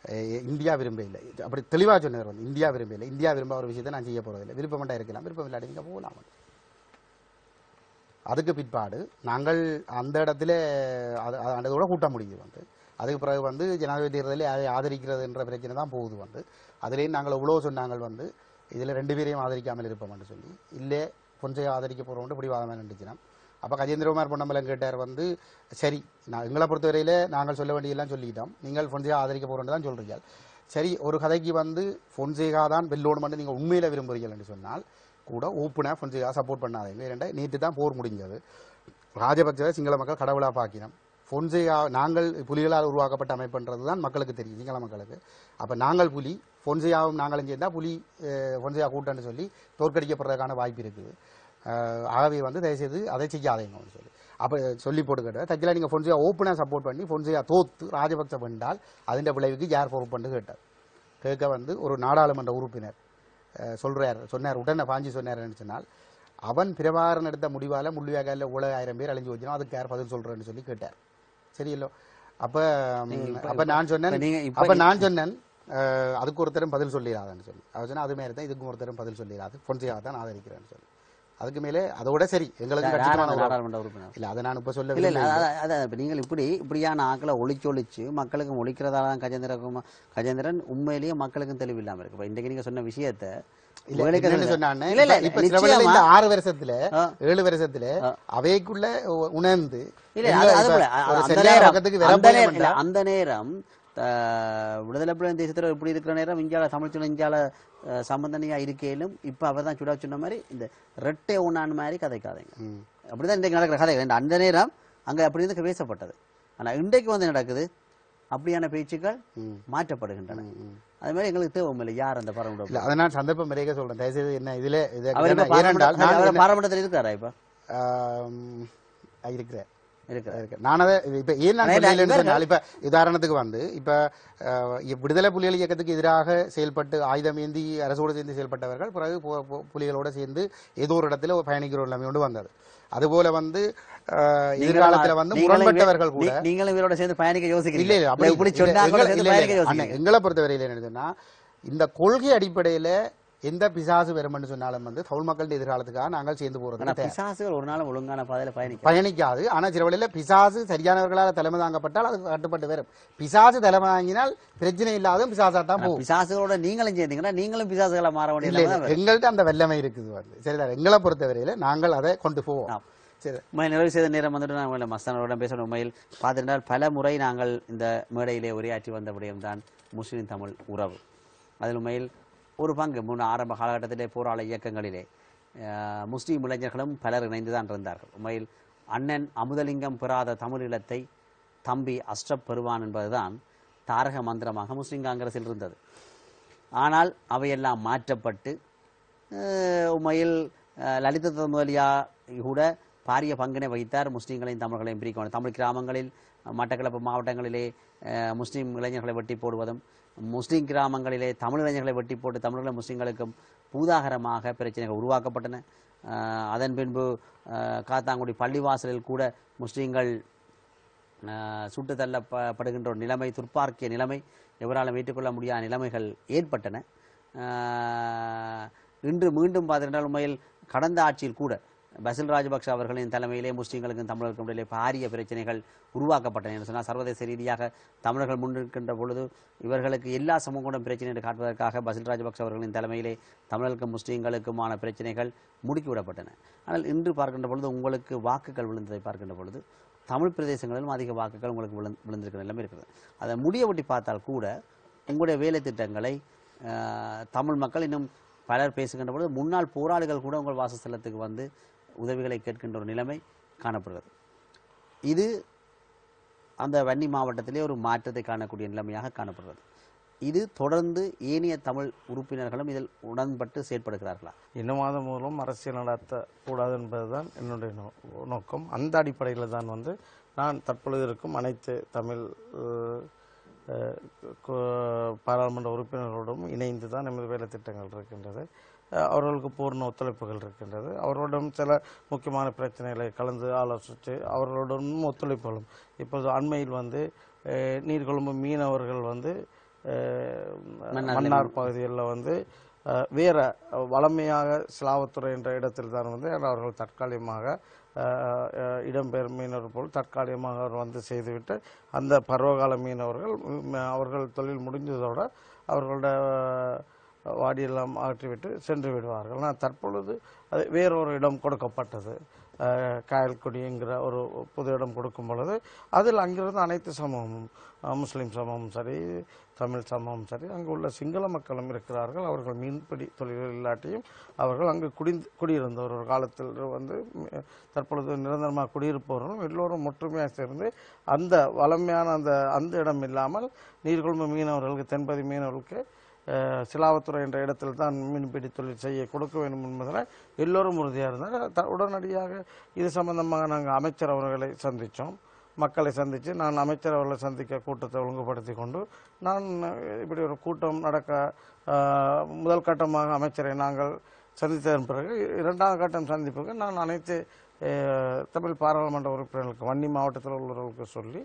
அஹ், இந்தியா விரும்ப இல்லை அப்படி தெளிவாக சொன்னவர் வந்து இந்தியா விரும்ப இல்லை இந்தியா விரும்ப ஒரு விஷயத்தை நான் செய்ய போறதில்லை விருப்பமண்டா இருக்கலாம் விருப்பம் இல்லாட்டி நீங்கள் போகலாம் அதுக்கு பிற்பாடு நாங்கள் அந்த இடத்துல அது அது- அந்த கூட கூட்ட முடியுது வந்து அதுக்கு பிறகு வந்து ஜனாதிபதி தேர்தலில் அதை ஆதரிக்கிறதுன்ற பிரச்சனை தான் போகுது வந்து அதுலேயும் நாங்கள் எவ்வளோ சொன்னாங்க வந்து இதில் ரெண்டு பேரையும் ஆதரிக்காமல் இருப்போம்னு சொல்லி இல்லை பொன்சையை ஆதரிக்க போகிறோம்னு பிடிவாதமாக நின்றுச்சுன்னா அப்போ கஜேந்திரகுமார் பொன்னம்பலம் கேட்டார் வந்து சரி நான் எங்களை பொறுத்தவரையில் நாங்கள் சொல்ல வேண்டியதெல்லாம் சொல்லிட்டோம் நீங்கள் பொன்சேகா ஆதரிக்க போகிறோன்னு தான் சொல்கிறீங்க சரி ஒரு கதைக்கு வந்து பொன்சேகா தான் வெல்லோடு மட்டும் நீங்கள் உண்மையில் விரும்புகிறீங்கன்னு சொன்னால் கூட ஓப்பனாக பொன்சேகா சப்போர்ட் பண்ணாதீங்க ஏன்னா நேற்று தான் போர் முடிஞ்சது ராஜபக்சவை சிங்கள மக்கள் கடவுளாக பாக்கினோம் பொன்சேகா நாங்கள் புலிகளால் உருவாக்கப்பட்ட அமைப்புன்றது தான் மக்களுக்கு தெரியும் சிங்கள மக்களுக்கு அப்போ நாங்கள் புலி பொன்சேகாவும் நாங்களும் சேர்ந்தால் புலி அஹ், பொன்சேகா கூட்டம்னு சொல்லி தோற்கடிக்கப்படுறதுக்கான வாய்ப்பு இருக்குது அஹ், ஆகவே வந்து தயவுசெய்து அதை செய்யாதீங்கன்னு சொல்லி அப்போ சொல்லி போட்டுக்கிட்ட தச்சில் நீங்கள் பொன்சேகா ஓப்பனாக சப்போர்ட் பண்ணி பொன்சேகா தோத்து ராஜபக்ச வென்றால் அதிൻ്റെ விளைவுக்கு யார் பொறுப்புன்னு கேட்டார் கேட்க வந்து ஒரு நாடாளுமன்ற உறுப்பினர் அஹ், சொல்றார் சொன்னார் உடனே பாஞ்சி சொன்னார்னு சொன்னால் அவன் பிரபாகரன் எடுத்த முடிவால முள்ளிவாய்க்காலில் உலக ஆயிரம் பேர் அழிஞ்சு வச்சிடும் அதுக்கு யார் பதில் சொல்றேன்னு சொல்லி கேட்டார் சரியில்லோ அப்ப ம், அப்ப நான் சொன்னேன் இப்ப நீங்க இப்ப அப்ப நான் சொன்னேன் அஹ், அதுக்கு ஒருத்தரும் பதில் சொல்லிடாதுன்னு சொல்லி அவர் சொன்னா அது மாதிரி தான் இதுக்கும் ஒருத்தரும் பதில் சொல்லிடாது பொன்சையாக தான் ஆதரிக்கிறேன்னு சொல்லி அதுக்கு மேலே அதோட சரி எங்களுக்கு யார் கட்சிக்கான அந்த உறவு. நாடாளுமன்ற உறுப்பினர் இல்ல அதை நான் இப்ப சொல்ல இல்ல இல்ல விரும்பல. அதான் அதான் இப்ப நீங்கள் இப்படி இப்படியான ஆக்களை ஒழிச்சு ஒழிச்சு மக்களுக்கும் ஒழிக்கிறதால தான் கஜேந்திரகுமா கஜேந்திரன் உண்மையிலேயே மக்களுக்கும் தெளிவில்லாம இருக்கு இப்ப இன்றைக்கு நீங்க சொன்ன விஷயத்த இல்ல, உங்களுக்கு என்னன்னு அது- சொன்னானே, இல்ல, இல்ல, இப்ப- இப்ப சில வேளை நிச்சயமா. இந்த ஆறு வருஷத்துல ஆ. ஏழு வருஷத்துல அவைக்குள்ள உ- உணர்ந்து இல்ல எங்க அது அது இப்ப போல ஒரு அந்த சரியான நேரம் பக்கத்துக்கு அந்த வரப்போய் நேரம் இல்ல, வேண்டாம். அந்த நேரம் அஹ், விடுதலை புலிகள் தேசத்துல இப்படி இருக்கிற நேரம் இஞ்சால தமிழ் சொன்ன இஞ்சால அஹ், சம்பந்தனியா இருக்கையிலும் இப்ப அவர் தான் சுடா சொன்ன மாதிரி இந்த ரெட்டை உண்ணான் மாதிரி கதைக்காதீங்க ம். அப்படிதான் இன்றைக்கு நடக்கிற கதை இந்த அந்த நேரம் அங்க அப்படி இருந்து பேசப்பட்டது ஆனா இன்றைக்கு வந்து நடக்குது அப்படியான பேச்சுக்கள் ம். மாற்றப்படுகின்றன ம், ம். அது மாதிரி எங்களுக்கு தேவை இல்லை யார் அந்த பரம இல்ல அதை நான் சந்தர்ப்பம் நிறைய சொல்றேன் தயவுசெய்து என்ன இதுல இது அவர் இப்ப ஏன்னா- ஏனென்றால் நான் அவர் என்ன- பாராளுமன்றத்தில் இருக்காரா இப்ப ஆம், இருக்கிறேன் இருக்கிறார் இருக்கு. நான் அதை இப்ப ஏன் நான் இல்ல, இல்ல, சொல்லலைன்னு இவர்கள் சொன்னால் இப்ப உதாரணத்துக்கு வந்து இப்ப அஹ், இ- விடுதலை புலிகள் இயக்கத்துக்கு எதிராக செயல்பட்டு ஆயுதம் ஏந்தி அரசோடு சேர்ந்து செயல்பட்டவர்கள் பிறகு பு- பு- புலிகளோட சேர்ந்து ஏதோ ஒரு இடத்துல பயணிக்கிற ஒரு நிலைமை கொண்டு வந்தது அதுபோல வந்து அஹ், எதிர்காலத்துல வந்து நீங்களும் முரண்பட்டவர்கள் இவ- கூட நீ- நீங்களும் இவரோட சேர்ந்து பயணிக்க யோசிக்கிறீங்க இல்ல இல்ல அப்படி இப்படி இல்ல, சொன்னா கூட எங்களை- சேர்ந்து இல்ல, இல்ல, பயணிக்க அண்ணே, யோசிக்கிறீங்க எங்களை பொறுத்தவரையில் என்ன சொன்னா இந்த கொள்கை அடிப்படையில எந்த பிசாசு வரும்னு சொன்னாலும் வந்து தமிழ் மக்களுடைய எதிர்காலத்துக்காக நாங்கள் சேர்ந்து ஆனா போறது பிசாசுகள் ஒரு நாள் ஒழுங்கான பாதையில பயணிக்க பயணிக்காது ஆனா சில வழியில பிசாசு சரியானவர்களால் தலைமை தாங்கப்பட்டால் அது கட்டுப்பட்டு வரும் பிசாசு தலைமை தாங்கினால் பிரச்சனை இல்லாத பிசாசா தான் போகும் பிசாசுகளோட நீங்களும் சேர்ந்தீங்கன்னா நீங்களும் பிசாசுகளா மாற வேண்டிய இல்ல நிலைமை இல்ல தான் எங்கள்கிட்ட அந்த வெள்ளமை இருக்குது வந்து சரிதான் எங்களை பொறுத்தவரையில நாங்கள் அதை கொண்டு போவோம் ஆம். சரி உண்மையில் நிறைவு செய்த நேரம் வந்துட்டு நான் உங்களை மஸ்தானோட பேசணும் உண்மையில் பார்த்திருந்தால் பல முறை நாங்கள் இந்த மேடையிலே உரையாற்றி வந்த விடயம்தான் முஸ்லிம் தமிழ் உறவு அதில் உண்மையில் ஒரு பங்கு முன் ஆரம்ப காலகட்டத்திலே போராள இயக்கங்களிலே அஹ், முஸ்லிம் இளைஞர்களும் பலர் இணைந்து தான் இருந்தார்கள் உண்மையில் அண்ணன் அமுதலிங்கம் பெறாத தமிழ் இல்லத்தை தம்பி அஷ்டப் பெறுவான் என்பதுதான் தாரக மந்திரமாக முஸ்லிம் காங்கிரஸில் இருந்தது ஆனால் அவையெல்லாம் மாற்றப்பட்டு அஹ், உண்மையில் அஹ், லலித முதலியா கூட பாரிய பங்கினை வகித்தார் முஸ்லீம்களையும் தமிழர்களையும் பிரிக்கணும் தமிழ் கிராமங்களில் அஹ், மட்டக்களப்பு மாவட்டங்களிலே அஹ், முஸ்லீம் இளைஞர்களை வெட்டி போடுவதும் முஸ்லீம் கிராமங்களிலே தமிழ் இளைஞர்களை வெட்டி போட்டு தமிழர்களும் முஸ்லீம்களுக்கும் பூதாகரமாக பிரச்சனைகள் உருவாக்கப்பட்டன அஹ், அதன் பின்பு அஹ், காத்தாங்குடி பள்ளிவாசலில் கூட முஸ்லீம்கள் ஆஹ் சுட்டு தள்ளப்படுகின்ற ஒரு நிலைமை துர்ப்பார்க்கிய நிலைமை எவராலும் ஏற்றுக்கொள்ள முடியாத நிலைமைகள் ஏற்பட்டன ஆஹ் இன்று மீண்டும் பார்த்திருந்தால் உண்மையில் கடந்த ஆட்சியில் கூட பசில் ராஜபக்ஷ அவர்களின் தலைமையிலே முஸ்லீம்களுக்கும் தமிழர்களுக்கும் இடையிலே பாரிய பிரச்சனைகள் உருவாக்கப்பட்டன என்று சொன்னால் சர்வதேச ரீதியாக தமிழர்கள் முன்னிற்கின்ற பொழுது இவர்களுக்கு எல்லா சமூகம் பிரச்சனை என்று காட்டுவதற்காக பசில் ராஜபக்ஷ அவர்களின் தலைமையிலே தமிழர்களுக்கும் முஸ்லீம்களுக்குமான பிரச்சனைகள் முடுக்கிவிடப்பட்டன ஆனால் இன்று பார்க்கின்ற பொழுது உங்களுக்கு வாக்குகள் விழுந்ததை பார்க்கின்ற பொழுது தமிழ் பிரதேசங்களிலும் அதிக வாக்குகள் உங்களுக்கு விழுந்து விழுந்திருக்கிற நிலைமை இருக்குது அதை முடிய ஒட்டி பார்த்தால் கூட உங்களுடைய வேலை திட்டங்களை ஆஹ், தமிழ் மக்கள் இன்னும் பலர் பேசுகின்ற பொழுது முன்னாள் போராளிகள் கூட உங்கள் வாசஸ்தலத்துக்கு வந்து உதவிகளை கேட்கின்ற ஒரு நிலைமை காணப்படுகிறது இது அந்த வன்னி மாவட்டத்திலே ஒரு மாற்றத்தை காணக்கூடிய நிலைமையாக காணப்படுகிறது இது தொடர்ந்து ஏனைய தமிழ் உறுப்பினர்களும் இதில் உடன்பட்டு செயற்படுகிறார்களா இனவாதம் மூலம் அரசியல் நடத்தக்கூடாது என்பதுதான் என்னுடைய நோ- நோக்கம் அந்த அடிப்படையில் தான் வந்து நான் தற்பொழுது இருக்கும் அனைத்து தமிழ் அஹ், அஹ், கு- பாராளுமன்ற உறுப்பினர்களோடும் இணைந்து தான் நமது வேலை திட்டங்கள் இருக்கின்றது அஹ், அவர்களுக்கு பூர்ண ஒத்துழைப்புகள் இருக்கின்றது அவர்களுடன் சில முக்கியமான பிரச்சனைகளை கலந்து ஆலோசித்து அவர்களுடன் ஒத்துழைப்புகளும் இப்போது அண்மையில் வந்து அஹ், நீர்கொழும்பு மீனவர்கள் வந்து அஹ், மன்னார் மன்னார் பகுதிகளில் வந்து அஹ், வேற அஹ், வளமையாக சிலாவத்துறை என்ற இடத்தில் தான் வந்து அவர்கள் தற்காலிகமாக அஹ், அஹ், இடம்பெயர் மீனவர் போல் தற்காலிகமாக அவர் வந்து செய்துவிட்டு அந்த பருவகால மீனவர்கள் உம், அவர்கள் தொழில் முடிஞ்சதோட அவர்களோட அஹ், வாடியெல்லாம் அகற்றிவிட்டு சென்று விடுவார்கள் ஆனால் தற்பொழுது அது வேறொரு இடம் கொடுக்கப்பட்டது அஹ், காயல்குடிங்கிற ஒரு புது இடம் கொடுக்கும் பொழுது அதில் அங்கிருந்து அனைத்து சமூகமும் அஹ், முஸ்லிம் சமூகமும் சரி தமிழ் சமூகமும் சரி அங்கு உள்ள சிங்கள மக்களும் இருக்கிறார்கள் அவர்கள் மீன்பிடி தொழில்கள் இல்லாட்டியும் அவர்கள் அங்கு குடி குடியிருந்தவர் ஒரு காலத்தில் வந்து ம், தற்பொழுது நிரந்தரமாக குடியிருப்பவர்களும் எல்லோரும் ஒற்றுமையாக சேர்ந்து அந்த வளமையான அந்த அந்த இடம் இல்லாமல் நீர்கொழும்பு மீனவர்களுக்கு தென்பதி மீனவர்களுக்கு அஹ், சிலாவத்துறை என்ற இடத்தில் தான் மீன்பிடி தொழில் செய்ய கொடுக்க வேண்டும் என்பதில் எல்லோரும் உறுதியாக இருந்தார் த- உடனடியாக இது சம்பந்தமாக நாங்கள் அமைச்சர் அவர்களை சந்தித்தோம் மக்களை சந்தித்து நான் அமைச்சர் அவர்களை சந்திக்க கூட்டத்தை ஒழுங்குபடுத்தி கொண்டு நான் அஹ், இப்படி ஒரு கூட்டம் நடக்க அஹ், முதல் கட்டமாக அமைச்சரை நாங்கள் சந்தித்ததன் பிறகு இரண்டாம் கட்டம் சந்திப்புக்கு நான் அனைத்து அஹ், தமிழ் பாராளுமன்ற உறுப்பினர்களுக்கு வன்னி மாவட்டத்தில் உள்ளவர்களுக்கு சொல்லி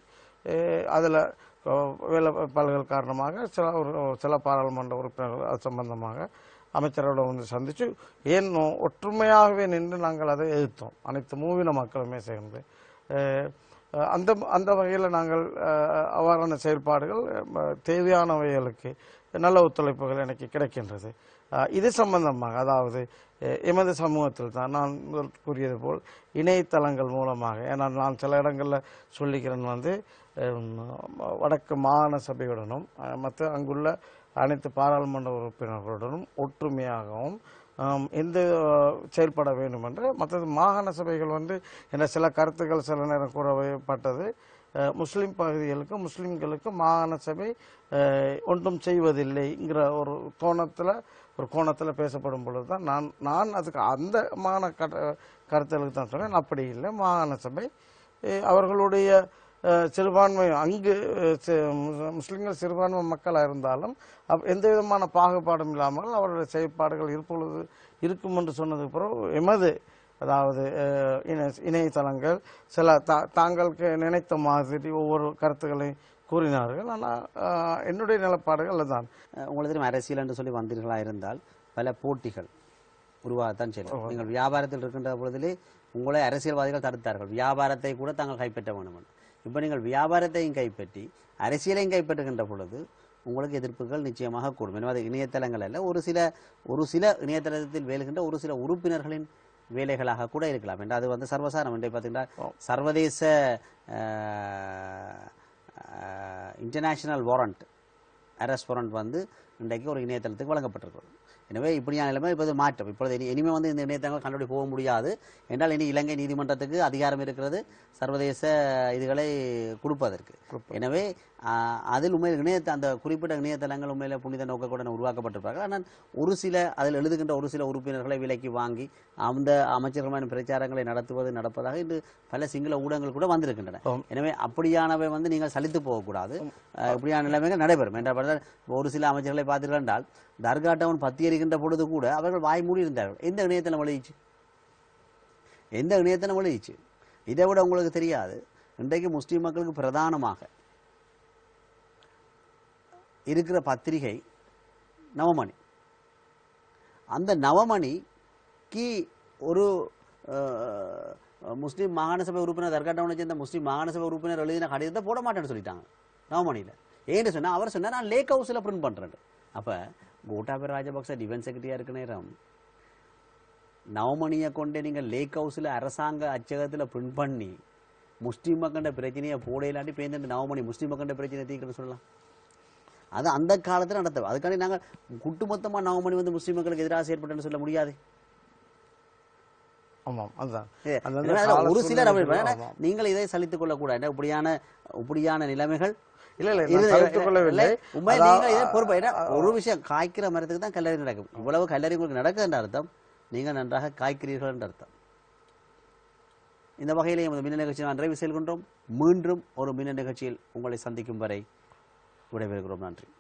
அதில் வேலை பல்கள் காரணமாக சில ஒரு சில பாராளுமன்ற உறுப்பினர்கள் அது சம்பந்தமாக அமைச்சரோட வந்து சந்தித்து ஏன் ஒற்றுமையாகவே நின்று நாங்கள் அதை எதிர்த்தோம் அனைத்து மூவின மக்களுமே சேர்ந்து அஹ், அந்த அந்த வகையில் நாங்கள் அஹ், அவ்வாறான செயல்பாடுகள் அஹ், தேவையானவைகளுக்கு நல்ல ஒத்துழைப்புகள் எனக்கு கிடைக்கின்றது அஹ், இது சம்பந்தமாக அதாவது அஹ், எமது சமூகத்தில் தான் நான் முதல் கூறியது போல் இணையதளங்கள் மூலமாக ஏன்னா நான் சில இடங்களில் சொல்லிக்கிறேன் வந்து அஹ், வடக்கு மாகாண சபையுடனும் அஹ், மற்ற அங்குள்ள அனைத்து பாராளுமன்ற உறுப்பினர்களுடனும் ஒற்றுமையாகவும் ஆம், எந்த அஹ், செயல்பட வேண்டும் என்று மற்றது மாகாண சபைகள் வந்து என்ற சில கருத்துக்கள் சில நேரம் கூறப்பட்டது அஹ், முஸ்லிம் பகுதிகளுக்கு முஸ்லிம்களுக்கு மாகாண சபை அஹ், ஒன்றும் செய்வதில்லைங்கிற ஒரு கோணத்தில் ஒரு கோணத்தில் பேசப்படும் பொழுது தான் நான் நான் அதுக்கு அந்த மாகாண கட்ட கருத்துகளுக்கு தான் சொன்னேன் அப்படி இல்லை மாகாண சபை அஹ், அவர்களுடைய அஹ், சிறுபான்மை அங்கு அஹ், சி- முஸ்- முஸ்லிம்கள் சிறுபான்மை மக்களாக இருந்தாலும் அப்- எந்த விதமான பாகுபாடும் இல்லாமல் அவருடைய செயற்பாடுகள் இருப்பொழுது இருக்கும் என்று சொன்னதுக்கு பிறகு எமது அதாவது அஹ், இணை இணையதளங்கள் சில தா தாங்களுக்கு நினைத்த மாதிரி ஒவ்வொரு கருத்துக்களை கூறினார்கள் ஆனால் அஹ், என்னுடைய நிலப்பாடுகள் அதுதான் அஹ் உங்களுக்கு தெரியும் அரசியல் என்று சொல்லி வந்தீர்களா இருந்தால் பல போட்டிகள் உருவாகத்தான் செய்யும் நீங்கள் வியாபாரத்தில் இருக்கின்ற பொழுதிலே உங்களை அரசியல்வாதிகள் தடுத்தார்கள் வியாபாரத்தை கூட தாங்கள் கைப்பற்ற வேண்டும் என்று. இப்போ நீங்கள் வியாபாரத்தையும் கைப்பற்றி அரசியலையும் கைப்பற்றுகின்ற பொழுது உங்களுக்கு எதிர்ப்புகள் நிச்சயமாக கூடும் எனவே அது இணையதளங்கள் அல்ல ஒரு சில ஒரு சில இணையதளத்தில் வேலுகின்ற ஒரு சில உறுப்பினர்களின் வேலைகளாக கூட இருக்கலாம் என்று அது வந்து சர்வசாரம் என்று பார்த்தீங்கன்னா சர்வதேச இன்டர்நேஷனல் வாரண்ட் அரெஸ்ட் வாரண்ட் வந்து இன்றைக்கு ஒரு இணையதளத்துக்கு வழங்கப்பட்டிருக்கிறது எனவே இப்படியான நிலைமை இப்போது மாற்றம் இப்பொழுது இனி இனிமே வந்து இந்த இணையதளங்கள் கண்டுபிடி போக முடியாது என்றால் இனி இலங்கை நீதிமன்றத்துக்கு அதிகாரம் இருக்கிறது சர்வதேச இதுகளை கொடுப்பதற்கு எனவே ஆஹ், அதில் உண்மையில் இணையத்த அந்த குறிப்பிட்ட இணையதளங்கள் உண்மையில புனித நோக்கத்துடன் உருவாக்கப்பட்டிருப்பார்கள் ஆனால் ஒரு சில அதில் எழுதுகின்ற ஒரு சில உறுப்பினர்களை விலைக்கு வாங்கி அந்த அமைச்சர்களான பிரச்சாரங்களை நடத்துவது நடப்பதாக இன்று பல சிங்கள ஊடகங்கள் கூட வந்திருக்கின்றன ஆம். எனவே அப்படியானவை வந்து நீங்கள் சலித்து போகக்கூடாது அஹ், இப்படியான நிலைமைகள் நடைபெறும் என்ற பார்த்தால் ஒரு சில அமைச்சர்களை பார்த்தீர்கள் என்றால் தர்கா டவுன் பத்தி எறிகின்ற பொழுது கூட அவர்கள் வாய் மூடி இருந்தார்கள் எந்த இணையதளம் வெளியிச்சு எந்த இணையதளம் வெளியிச்சு இதை விட உங்களுக்கு தெரியாது இன்றைக்கு முஸ்லிம் மக்களுக்கு பிரதானமாக இருக்கிற பத்திரிகை நவமணி அந்த நவமணிக்கு ஒரு அஹ், முஸ்லிம் மாகாண சபை உறுப்பினர் தர்கா டவுனை சேர்ந்த முஸ்லிம் மாகாண சபை உறுப்பினர் எழுதின கடிதத்தை போட மாட்டேன்னு சொல்லிட்டாங்க நவமணியில் ஏன்னு சொன்னா அவர் சொன்னார் நான் லேக் ஹவுஸில் பிரிண்ட் பண்ணுறேன் அப்போ கோட்டாபய ராஜபக்ச டிஃபென்ஸ் செக்ரட்டரியாக இருக்க நேரம் நவமணியை கொண்டு நீங்கள் லேக் ஹவுஸில் அரசாங்க அச்சகத்தில் பிரிண்ட் பண்ணி முஸ்லீம் மக்கண்ட பிரச்சனையை போடையிலாண்டி பேருந்து நவமணி முஸ்லீம் மக்கண்ட பிரச்சனையை தீர்க்கணும்னு சொல்லலாம் அது அந்த காலத்தில் நடத்தது அதுக்காண்டி நாங்கள் குட்டுமொத்தமாக நவமணி வந்து முஸ்லீம் மக்களுக்கு எதிராக செயற்பட்டேன்னு சொல்ல முடியாது ஆமாம் அதுதான் ஏ, அந்தந்த எனவே அதுல கால ஒரு சிலர் அப்படி சூழ்நிலைகள், ஏன்னா, நீங்கள் இதை சலித்துக் கொள்ளக்கூடாது ஏன்னா, இப்படியான இப்படியான நிலைமைகள் இல்ல இல்ல இது- நான் தவிர்த்துக் கொள்ளவில்லை இல்லை, உண்மை அதா- நீங்க இதை பொறுப்பு ஏன்னா, ஒரு விஷயம் காய்க்கிற மரத்துக்கு தான் கல்லறி நடக்கும் இவ்வளவு கல்லறி உங்களுக்கு நடக்குது என்ற அர்த்தம் நீங்கள் நன்றாக காய்க்கிறீர்கள் என்ற அர்த்தம் இந்த வகையிலே எமது மின்ன நிகழ்ச்சி நான் நிறைவு செல்கின்றோம் மீண்டும் ஒரு மின்ன நிகழ்ச்சியில் உங்களை சந்திக்கும் வரை விடைபெறுகிறோம் நன்றி